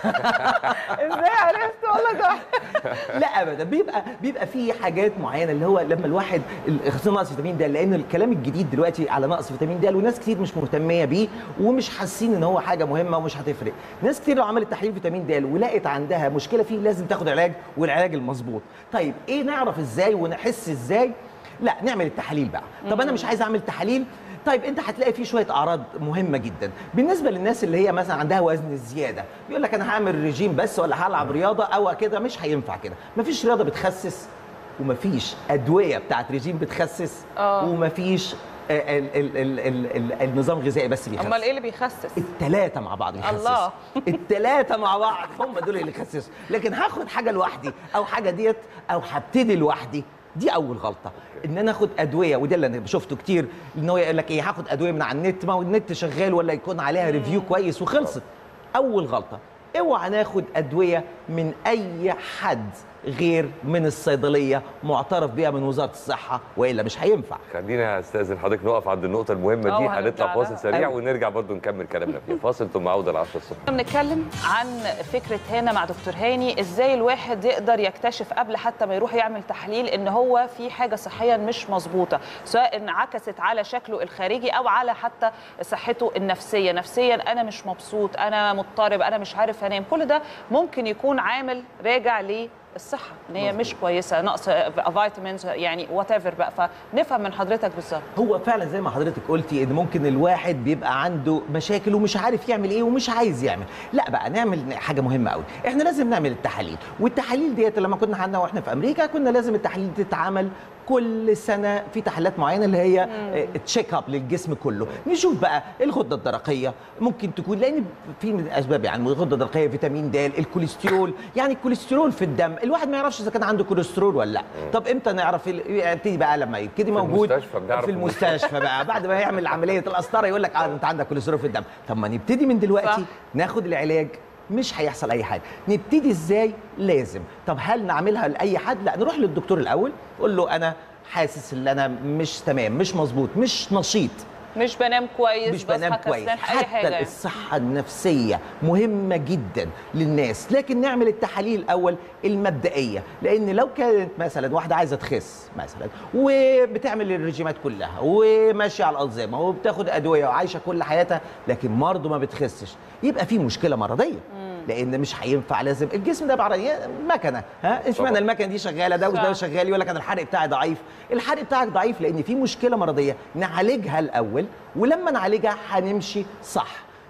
ازاي عرفت والله ده لا ابدا بيبقى بيبقى في حاجات معينه اللي هو لما الواحد ال- خصوصا نقص فيتامين د لان الكلام الجديد دلوقتي على نقص فيتامين د وناس كتير مش مهتميه بيه ومش حاسين ان هو حاجه مهمه ومش هتفرق ناس كتير لو عملت تحليل فيتامين د ولقت عندها مشكله فيه لازم تاخد علاج والعلاج المظبوط طيب ايه نعرف ازاي ونحس ازاي لا نعمل التحاليل بقى طب انا مش عايز اعمل تحاليل طيب انت هتلاقي فيه شويه اعراض مهمه جدا بالنسبه للناس اللي هي مثلا عندها وزن زياده يقول لك انا هعمل ريجيم بس ولا هلعب رياضه او كده مش هينفع كده مفيش رياضه بتخسس ومفيش ادويه بتاعت ريجيم بتخسس آه. ومفيش آه، ال ال ال ال ال النظام الغذائي بس بيخسس امال ايه اللي بيخسس الثلاثه مع بعض بيخسسوا الله. الثلاثه مع بعض هم دول اللي يخسسوا لكن هاخد حاجه لوحدي او حاجه ديت او هبتدي لوحدي دي اول غلطه ان انا اخد ادويه وده اللي انا شفته كتير ان هو يقول لك ايه هاخد ادويه من على النت ما هو النت شغال ولا يكون عليها ريفيو كويس وخلصت اول غلطه اوعى ناخد ادويه من اي حد غير من الصيدليه معترف بيها من وزاره الصحه والا مش هينفع خلينا استاذن حضرتك نقف عند النقطه المهمه أه، دي وهنرجع هنطلع فاصل لها. سريع أيوة. ونرجع برضو نكمل كلامنا فيه فاصل ثم عوده ل 10 الصبح احنا بنتكلم عن فكره هنا مع دكتور هاني ازاي الواحد يقدر يكتشف قبل حتى ما يروح يعمل تحليل ان هو في حاجه صحيا مش مظبوطه سواء انعكست على شكله الخارجي او على حتى صحته النفسيه نفسيا انا مش مبسوط انا مضطرب انا مش عارف انام كل ده ممكن يكون عامل راجع للصحه ان هي مش كويسه نقص فيتامينز يعني وات ايفر بقى فنفهم من حضرتك بالظبط هو فعلا زي ما حضرتك قلتي ان ممكن الواحد بيبقى عنده مشاكل ومش عارف يعمل ايه ومش عايز يعمل لا بقى نعمل حاجه مهمه قوي احنا لازم نعمل التحاليل والتحاليل ديت لما كنا عندنا واحنا في امريكا كنا لازم التحاليل دي تتعمل كل سنه في تحليلات معينه اللي هي تشيك اب للجسم كله نشوف بقى الغده الدرقيه ممكن تكون لان في من الاسباب يعني الغده الدرقيه فيتامين د الكوليسترول يعني الكوليسترول في الدم الواحد ما يعرفش اذا كان عنده كوليسترول ولا لا طب امتى نعرف ال- يبتدي بقى لما يبتدي موجود المستشفى بنعرف في المستشفى بقى بعد ما يعمل عمليه القسطره يقول لك اه انت عندك كوليسترول في الدم طب ما نبتدي من دلوقتي صح. ناخد العلاج مش هيحصل اي حاجه نبتدي ازاي لازم طب هل نعملها لاي حد لا نروح للدكتور الاول نقول له انا حاسس ان انا مش تمام مش مظبوط مش نشيط مش بنام كويس مش بنام بصحى كويس كسلان، اي حتى حاجه يعني. الصحة النفسية مهمة جدا للناس لكن نعمل التحاليل الأول المبدئية لأن لو كانت مثلا واحدة عايزة تخس مثلا وبتعمل الرجيمات كلها وماشية على الأنظمة وبتاخد أدوية وعايشة كل حياتها لكن برضه ما بتخسش يبقى في مشكلة مرضية لان مش هينفع لازم الجسم ده عباره عن مكنه ها اشمعنى طبعا. المكنه دي شغاله ده وده صح. شغال يقول لك انا الحرق بتاعي ضعيف الحرق بتاعك ضعيف لان في مشكله مرضيه نعالجها الاول ولما نعالجها هنمشي صح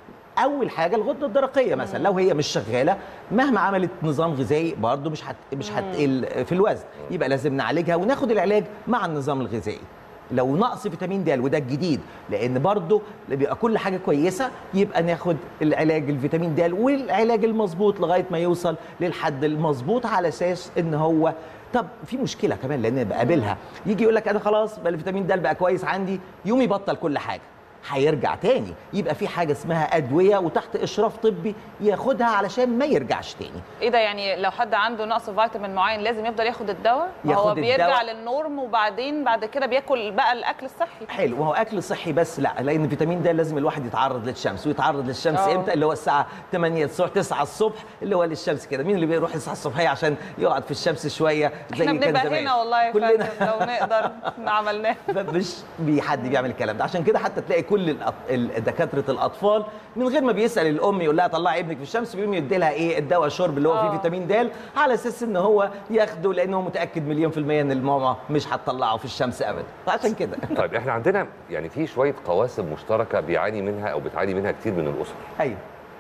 اول حاجه الغده الدرقيه مثلا لو هي مش شغاله مهما عملت نظام غذائي برضه مش هت... مش هتقل في الوزن يبقى لازم نعالجها وناخد العلاج مع النظام الغذائي لو نقص فيتامين د وده الجديد لان برضه بيبقى كل حاجه كويسه يبقى ناخد العلاج الفيتامين د والعلاج المظبوط لغايه ما يوصل للحد المظبوط على اساس ان هو طب في مشكله كمان لان بقابلها يجي يقول لك انا خلاص بقى الفيتامين د بقى كويس عندي يوم يبطل كل حاجه هيرجع تاني يبقى في حاجه اسمها ادويه وتحت اشراف طبي ياخدها علشان ما يرجعش تاني ايه ده يعني لو حد عنده نقص فيتامين معين لازم يفضل ياخد الدواء ما هو ياخد بيرجع الدواء. للنورم وبعدين بعد كده بياكل بقى الاكل الصحي حلو وهو اكل صحي بس لا لان الفيتامين د لازم الواحد يتعرض للشمس ويتعرض للشمس أوه. امتى اللي هو الساعه 8 الصبح 9 الصبح اللي هو للشمس كده مين اللي بيروح 9 الصبح عشان يقعد في الشمس شويه زي احنا كان بنبقى زمان هنا والله يا كلنا فندم لو نقدر عملناه مش بي- حد بيعمل الكلام ده عشان كده حتى تلاقي كل الأط- ال- دكاتره الاطفال من غير ما بيسال الام يقول لها طلعي ابنك في الشمس بيقوم يدي لها ايه الدواء الشرب اللي هو فيه آه. فيتامين د على اساس ان هو ياخده لانه متاكد مليون في الميه ان الماما مش هتطلعه في الشمس ابدا فعشان كده طيب احنا عندنا يعني في شويه قواسم مشتركه بيعاني منها او بتعاني منها كتير من الاسر ايوه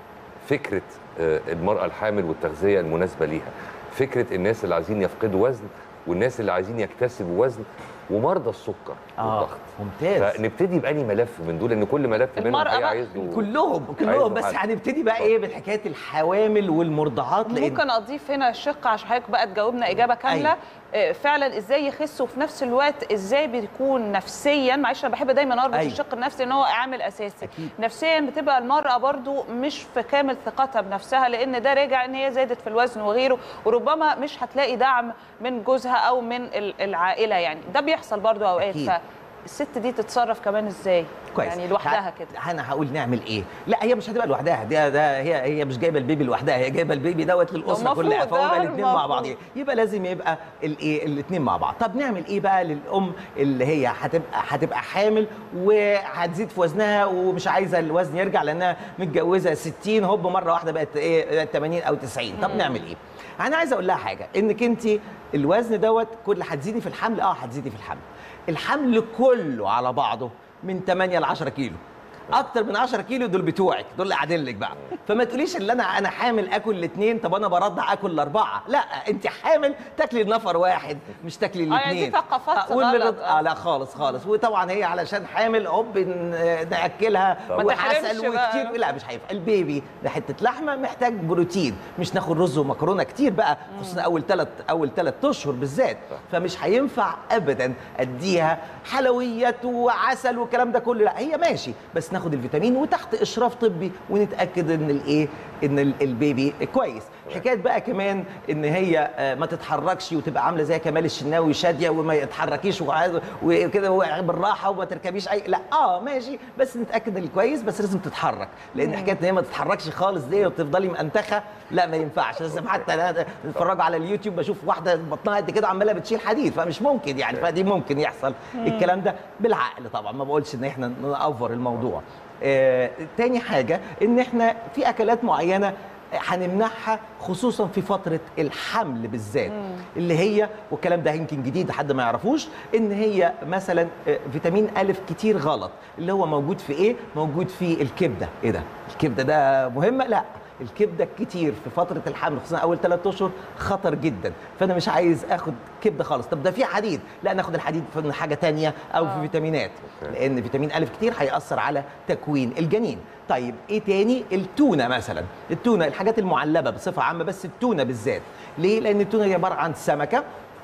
فكره آه، المراه الحامل والتغذيه المناسبه ليها فكره الناس اللي عايزين يفقدوا وزن والناس اللي عايزين يكتسبوا وزن ومرضى السكر اه والضغط ممتاز فنبتدي بأني ملف من دول ان كل ملف منهم المرأة الحقيقة بقى عايز له كلهم عايز كلهم له بس حل. هنبتدي بقى ايه بالحكايه الحوامل والمرضعات لان ممكن اضيف هنا شق عشان حضرتك بقى تجاوبنا اجابه كامله أيوة. آه، فعلا ازاي يخس وفي نفس الوقت ازاي بيكون نفسيا معلش انا بحب دايما اربط أيوة. الشق النفسي ان هو عامل اساسي نفسيا بتبقى المراه برضو مش في كامل ثقتها بنفسها لان ده راجع ان هي زادت في الوزن وغيره وربما مش هتلاقي دعم من جوزها او من ال- العائله يعني ده بيحصل برضو اوقات أكيد. فالست دي تتصرف كمان ازاي كويس يعني لوحدها ه- كده انا هقول نعمل ايه لا هي مش هتبقى لوحدها ده ده هي هي مش جايبه البيبي لوحدها هي جايبه البيبي دوت للاسره المفروض، كلها فهم آه، الاثنين مع المفروض. بعض يبقى لازم يبقى الايه الاثنين مع بعض طب نعمل ايه بقى للام اللي هي هتبقى هتبقى حامل وهتزيد في وزنها ومش عايزه الوزن يرجع لانها متجوزه 60 هوب مره واحده بقت ايه 80 او 90 طب مم. نعمل ايه انا عايز اقول لها حاجه انك انت الوزن دوت كل هتزيدي في الحمل اه هتزيدي في الحمل الحمل كله على بعضه من 8 ل 10 كيلو اكتر من 10 كيلو دول بتوعك دول اللي قاعدين لك بقى فما تقوليش ان انا انا حامل اكل الاثنين طب انا برضع اكل الاربعه لا انت حامل تاكلي نفر واحد مش تاكلي آه، يعني الاثنين دي ثقافات واللي غلط. رد- اه لا خالص خالص وطبعا هي علشان حامل هوب ن- ناكلها ما وعسل تحرمش بقى. وكتير لا مش هينفع البيبي ده حته لحمه محتاج بروتين مش ناخد رز ومكرونه كتير بقى خصوصا اول ثلاث اول ثلاث اشهر بالذات فمش هينفع ابدا اديها حلويات وعسل والكلام ده كله لا هي ماشي بس ناخد الفيتامين وتحت اشراف طبي ونتاكد ان الايه ان ال- البيبي كويس حكايه بقى كمان ان هي آه، ما تتحركش وتبقى عامله زي كمال الشناوي شاديه وما يتحركيش وعايز- وكده بالراحه وما تركبيش اي لا اه ماشي بس نتاكد ان الكويس بس لازم تتحرك لان مم. حكايه ان هي ما تتحركش خالص دي وتفضلي مأنتخه لا ما ينفعش لازم حتى انا اتفرجوا على اليوتيوب بشوف واحده بطنها قد كده عماله بتشيل حديد فمش ممكن يعني فدي ممكن يحصل مم. الكلام ده بالعقل طبعا ما بقولش ان احنا نأفور الموضوع آه، تاني حاجه ان احنا في اكلات معينه هنمنعها خصوصا في فتره الحمل بالذات اللي هي والكلام ده يمكن جديد حد ما يعرفوش ان هي مثلا آه، فيتامين الف كتير غلط اللي هو موجود في ايه موجود في الكبده ايه ده الكبده ده مهمه لا الكبده كتير في فتره الحمل خصوصا اول ثلاث اشهر خطر جدا فانا مش عايز اخد كبده خالص طب ده في حديد لا ناخد الحديد في حاجه تانية او في فيتامينات لان فيتامين الف كتير هياثر على تكوين الجنين طيب ايه تاني التونه مثلا التونه الحاجات المعلبه بصفه عامه بس التونه بالذات ليه لان التونه هي عباره عن سمكه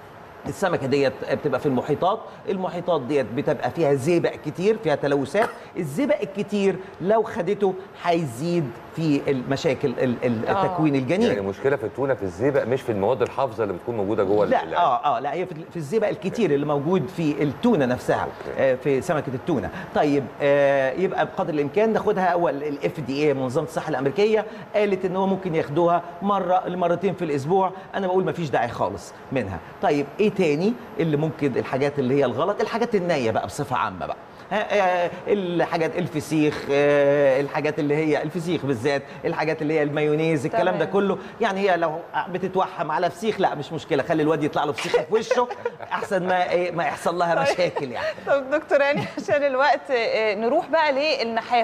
السمكه ديت بتبقى في المحيطات المحيطات ديت بتبقى فيها زئبق كتير فيها تلوثات الزئبق الكتير لو خدته هيزيد في المشاكل ال- ال- آه. التكوين الجنين يعني المشكله في التونه في الزئبق مش في المواد الحافظه اللي بتكون موجوده جوه لا ال- اه اه لا هي في في الزئبق الكتير اللي موجود في التونه نفسها آه في سمكه التونه طيب آه يبقى بقدر الامكان ناخدها اول الاف دي اي منظمه الصحه الامريكيه قالت ان هو ممكن ياخدوها مره لمرتين في الاسبوع انا بقول ما فيش داعي خالص منها طيب ايه تاني اللي ممكن الحاجات اللي هي الغلط الحاجات النيه بقى بصفه عامه بقى ها، آه، الحاجات الفسيخ آه، الحاجات اللي هي الفسيخ بالذات الحاجات اللي هي المايونيز الكلام ده تمام. كله يعني هي لو بتتوحم على فسيخ لا مش مشكله خلي الواد يطلع له فسيخ في وشه احسن ما إيه، ما يحصل لها طيب. مشاكل يعني طب دكتور يعني عشان الوقت آه، نروح بقى للنحافه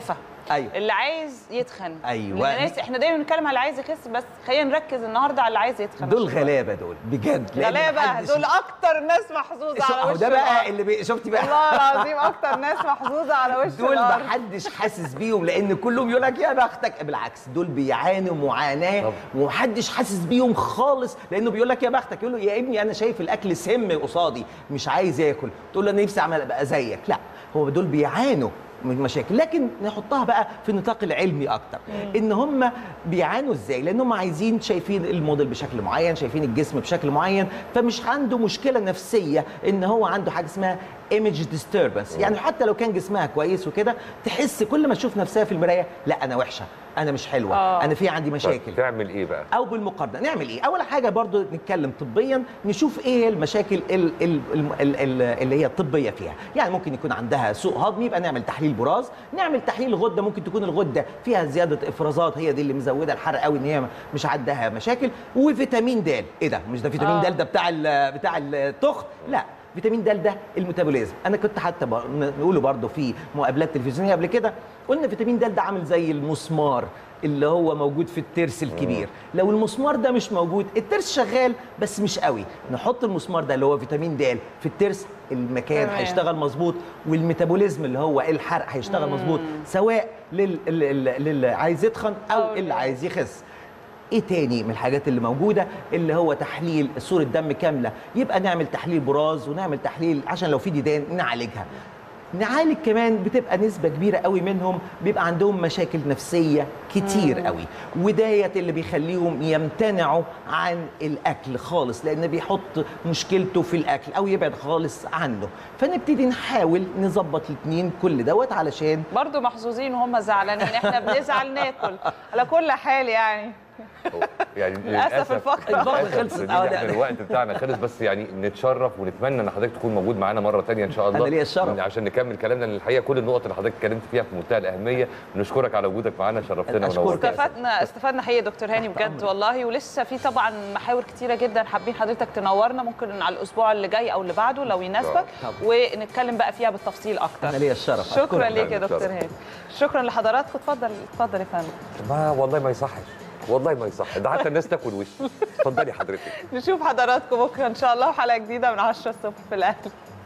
أيوة. اللي عايز يتخن أيوة. الناس احنا دايما بنتكلم على اللي عايز يخس بس خلينا نركز النهارده على اللي عايز يتخن دول غلابه دول بجد لأن غلابه محدش- دول اكتر ناس محظوظه شو- على أهو وش ده بقى الأرض. اللي بي... شفتي بقى والله العظيم اكتر ناس محظوظه على وش دول الأرض. محدش حاسس بيهم لان كلهم يقول لك يا بختك بالعكس دول بيعانوا معاناه ومحدش حاسس بيهم خالص لانه بيقول لك يا بختك يقول له يا ابني انا شايف الاكل سم قصادي مش عايز ياكل تقول له انا نفسي اعمل ابقى زيك لا هو دول بيعانوا من مشاكل لكن نحطها بقى في النطاق العلمي اكتر ان هم بيعانوا ازاي لان هم عايزين شايفين الموديل بشكل معين شايفين الجسم بشكل معين فمش عنده مشكله نفسيه ان هو عنده حاجه اسمها ايمج ديستربنس يعني حتى لو كان جسمها كويس وكده تحس كل ما تشوف نفسها في المرايه لا انا وحشه انا مش حلوه آه. انا في عندي مشاكل تعمل ايه بقى او بالمقارنه نعمل ايه اول حاجه برضو نتكلم طبيا نشوف ايه هي المشاكل ال ال ال ال ال اللي هي الطبيه فيها يعني ممكن يكون عندها سوء هضمي يبقى نعمل تحليل براز نعمل تحليل غده ممكن تكون الغده فيها زياده افرازات هي دي اللي مزوده الحرق قوي ان هي مش عندها مشاكل وفيتامين د ايه ده مش ده فيتامين آه. د ده بتاع ال- بتاع التخن لا فيتامين د ده الميتابوليزم انا كنت حتى ب- نقوله برضو في مقابلات تلفزيونيه قبل كده قلنا فيتامين د ده عامل زي المسمار اللي هو موجود في الترس الكبير لو المسمار ده مش موجود الترس شغال بس مش قوي نحط المسمار ده اللي هو فيتامين د في الترس المكان تمام. هيشتغل مظبوط والميتابوليزم اللي هو الحرق هيشتغل مم. مظبوط سواء لل- لل- للي عايز يتخن او اللي عايز يخس ايه تاني من الحاجات اللي موجوده اللي هو تحليل صوره دم كامله يبقى نعمل تحليل براز ونعمل تحليل عشان لو في ديدان نعالجها نعالج كمان بتبقى نسبة كبيرة قوي منهم بيبقى عندهم مشاكل نفسية كتير قوي وديت اللي بيخليهم يمتنعوا عن الأكل خالص لأن بيحط مشكلته في الأكل أو يبعد خالص عنه فنبتدي نحاول نظبط الاتنين كل دوت علشان برضه محظوظين وهم زعلانين احنا بنزعل ناكل على كل حال يعني يعني للأسف الفقرة. للأسف الفقرة خلصت. شديد آه، احنا لا. الوقت بتاعنا خلص بس يعني نتشرف ونتمنى ان حضرتك تكون موجود معانا مره تانية ان شاء الله أنا ليا الشرف. عشان نكمل كلامنا لان الحقيقه كل النقط اللي حضرتك اتكلمت فيها في منتهى الاهميه بنشكرك على وجودك معانا شرفتنا ونورتنا استفدنا استفدنا حقيقي يا دكتور هاني بجد والله ولسه في طبعا محاور كتيره جدا حابين حضرتك تنورنا ممكن على الاسبوع اللي جاي او اللي بعده لو يناسبك طبعا. ونتكلم بقى فيها بالتفصيل اكتر أنا ليا الشرف شكرا أشكرك. ليك يا دكتور الشرف. هاني شكرا لحضراتكم اتفضل اتفضل يا فندم ما والله ما يصحش والله ما يصح ده حتى الناس تاكل وش اتفضلي حضرتك نشوف حضراتكم بكره ان شاء الله حلقه جديده من 10 الصبح في الاهلي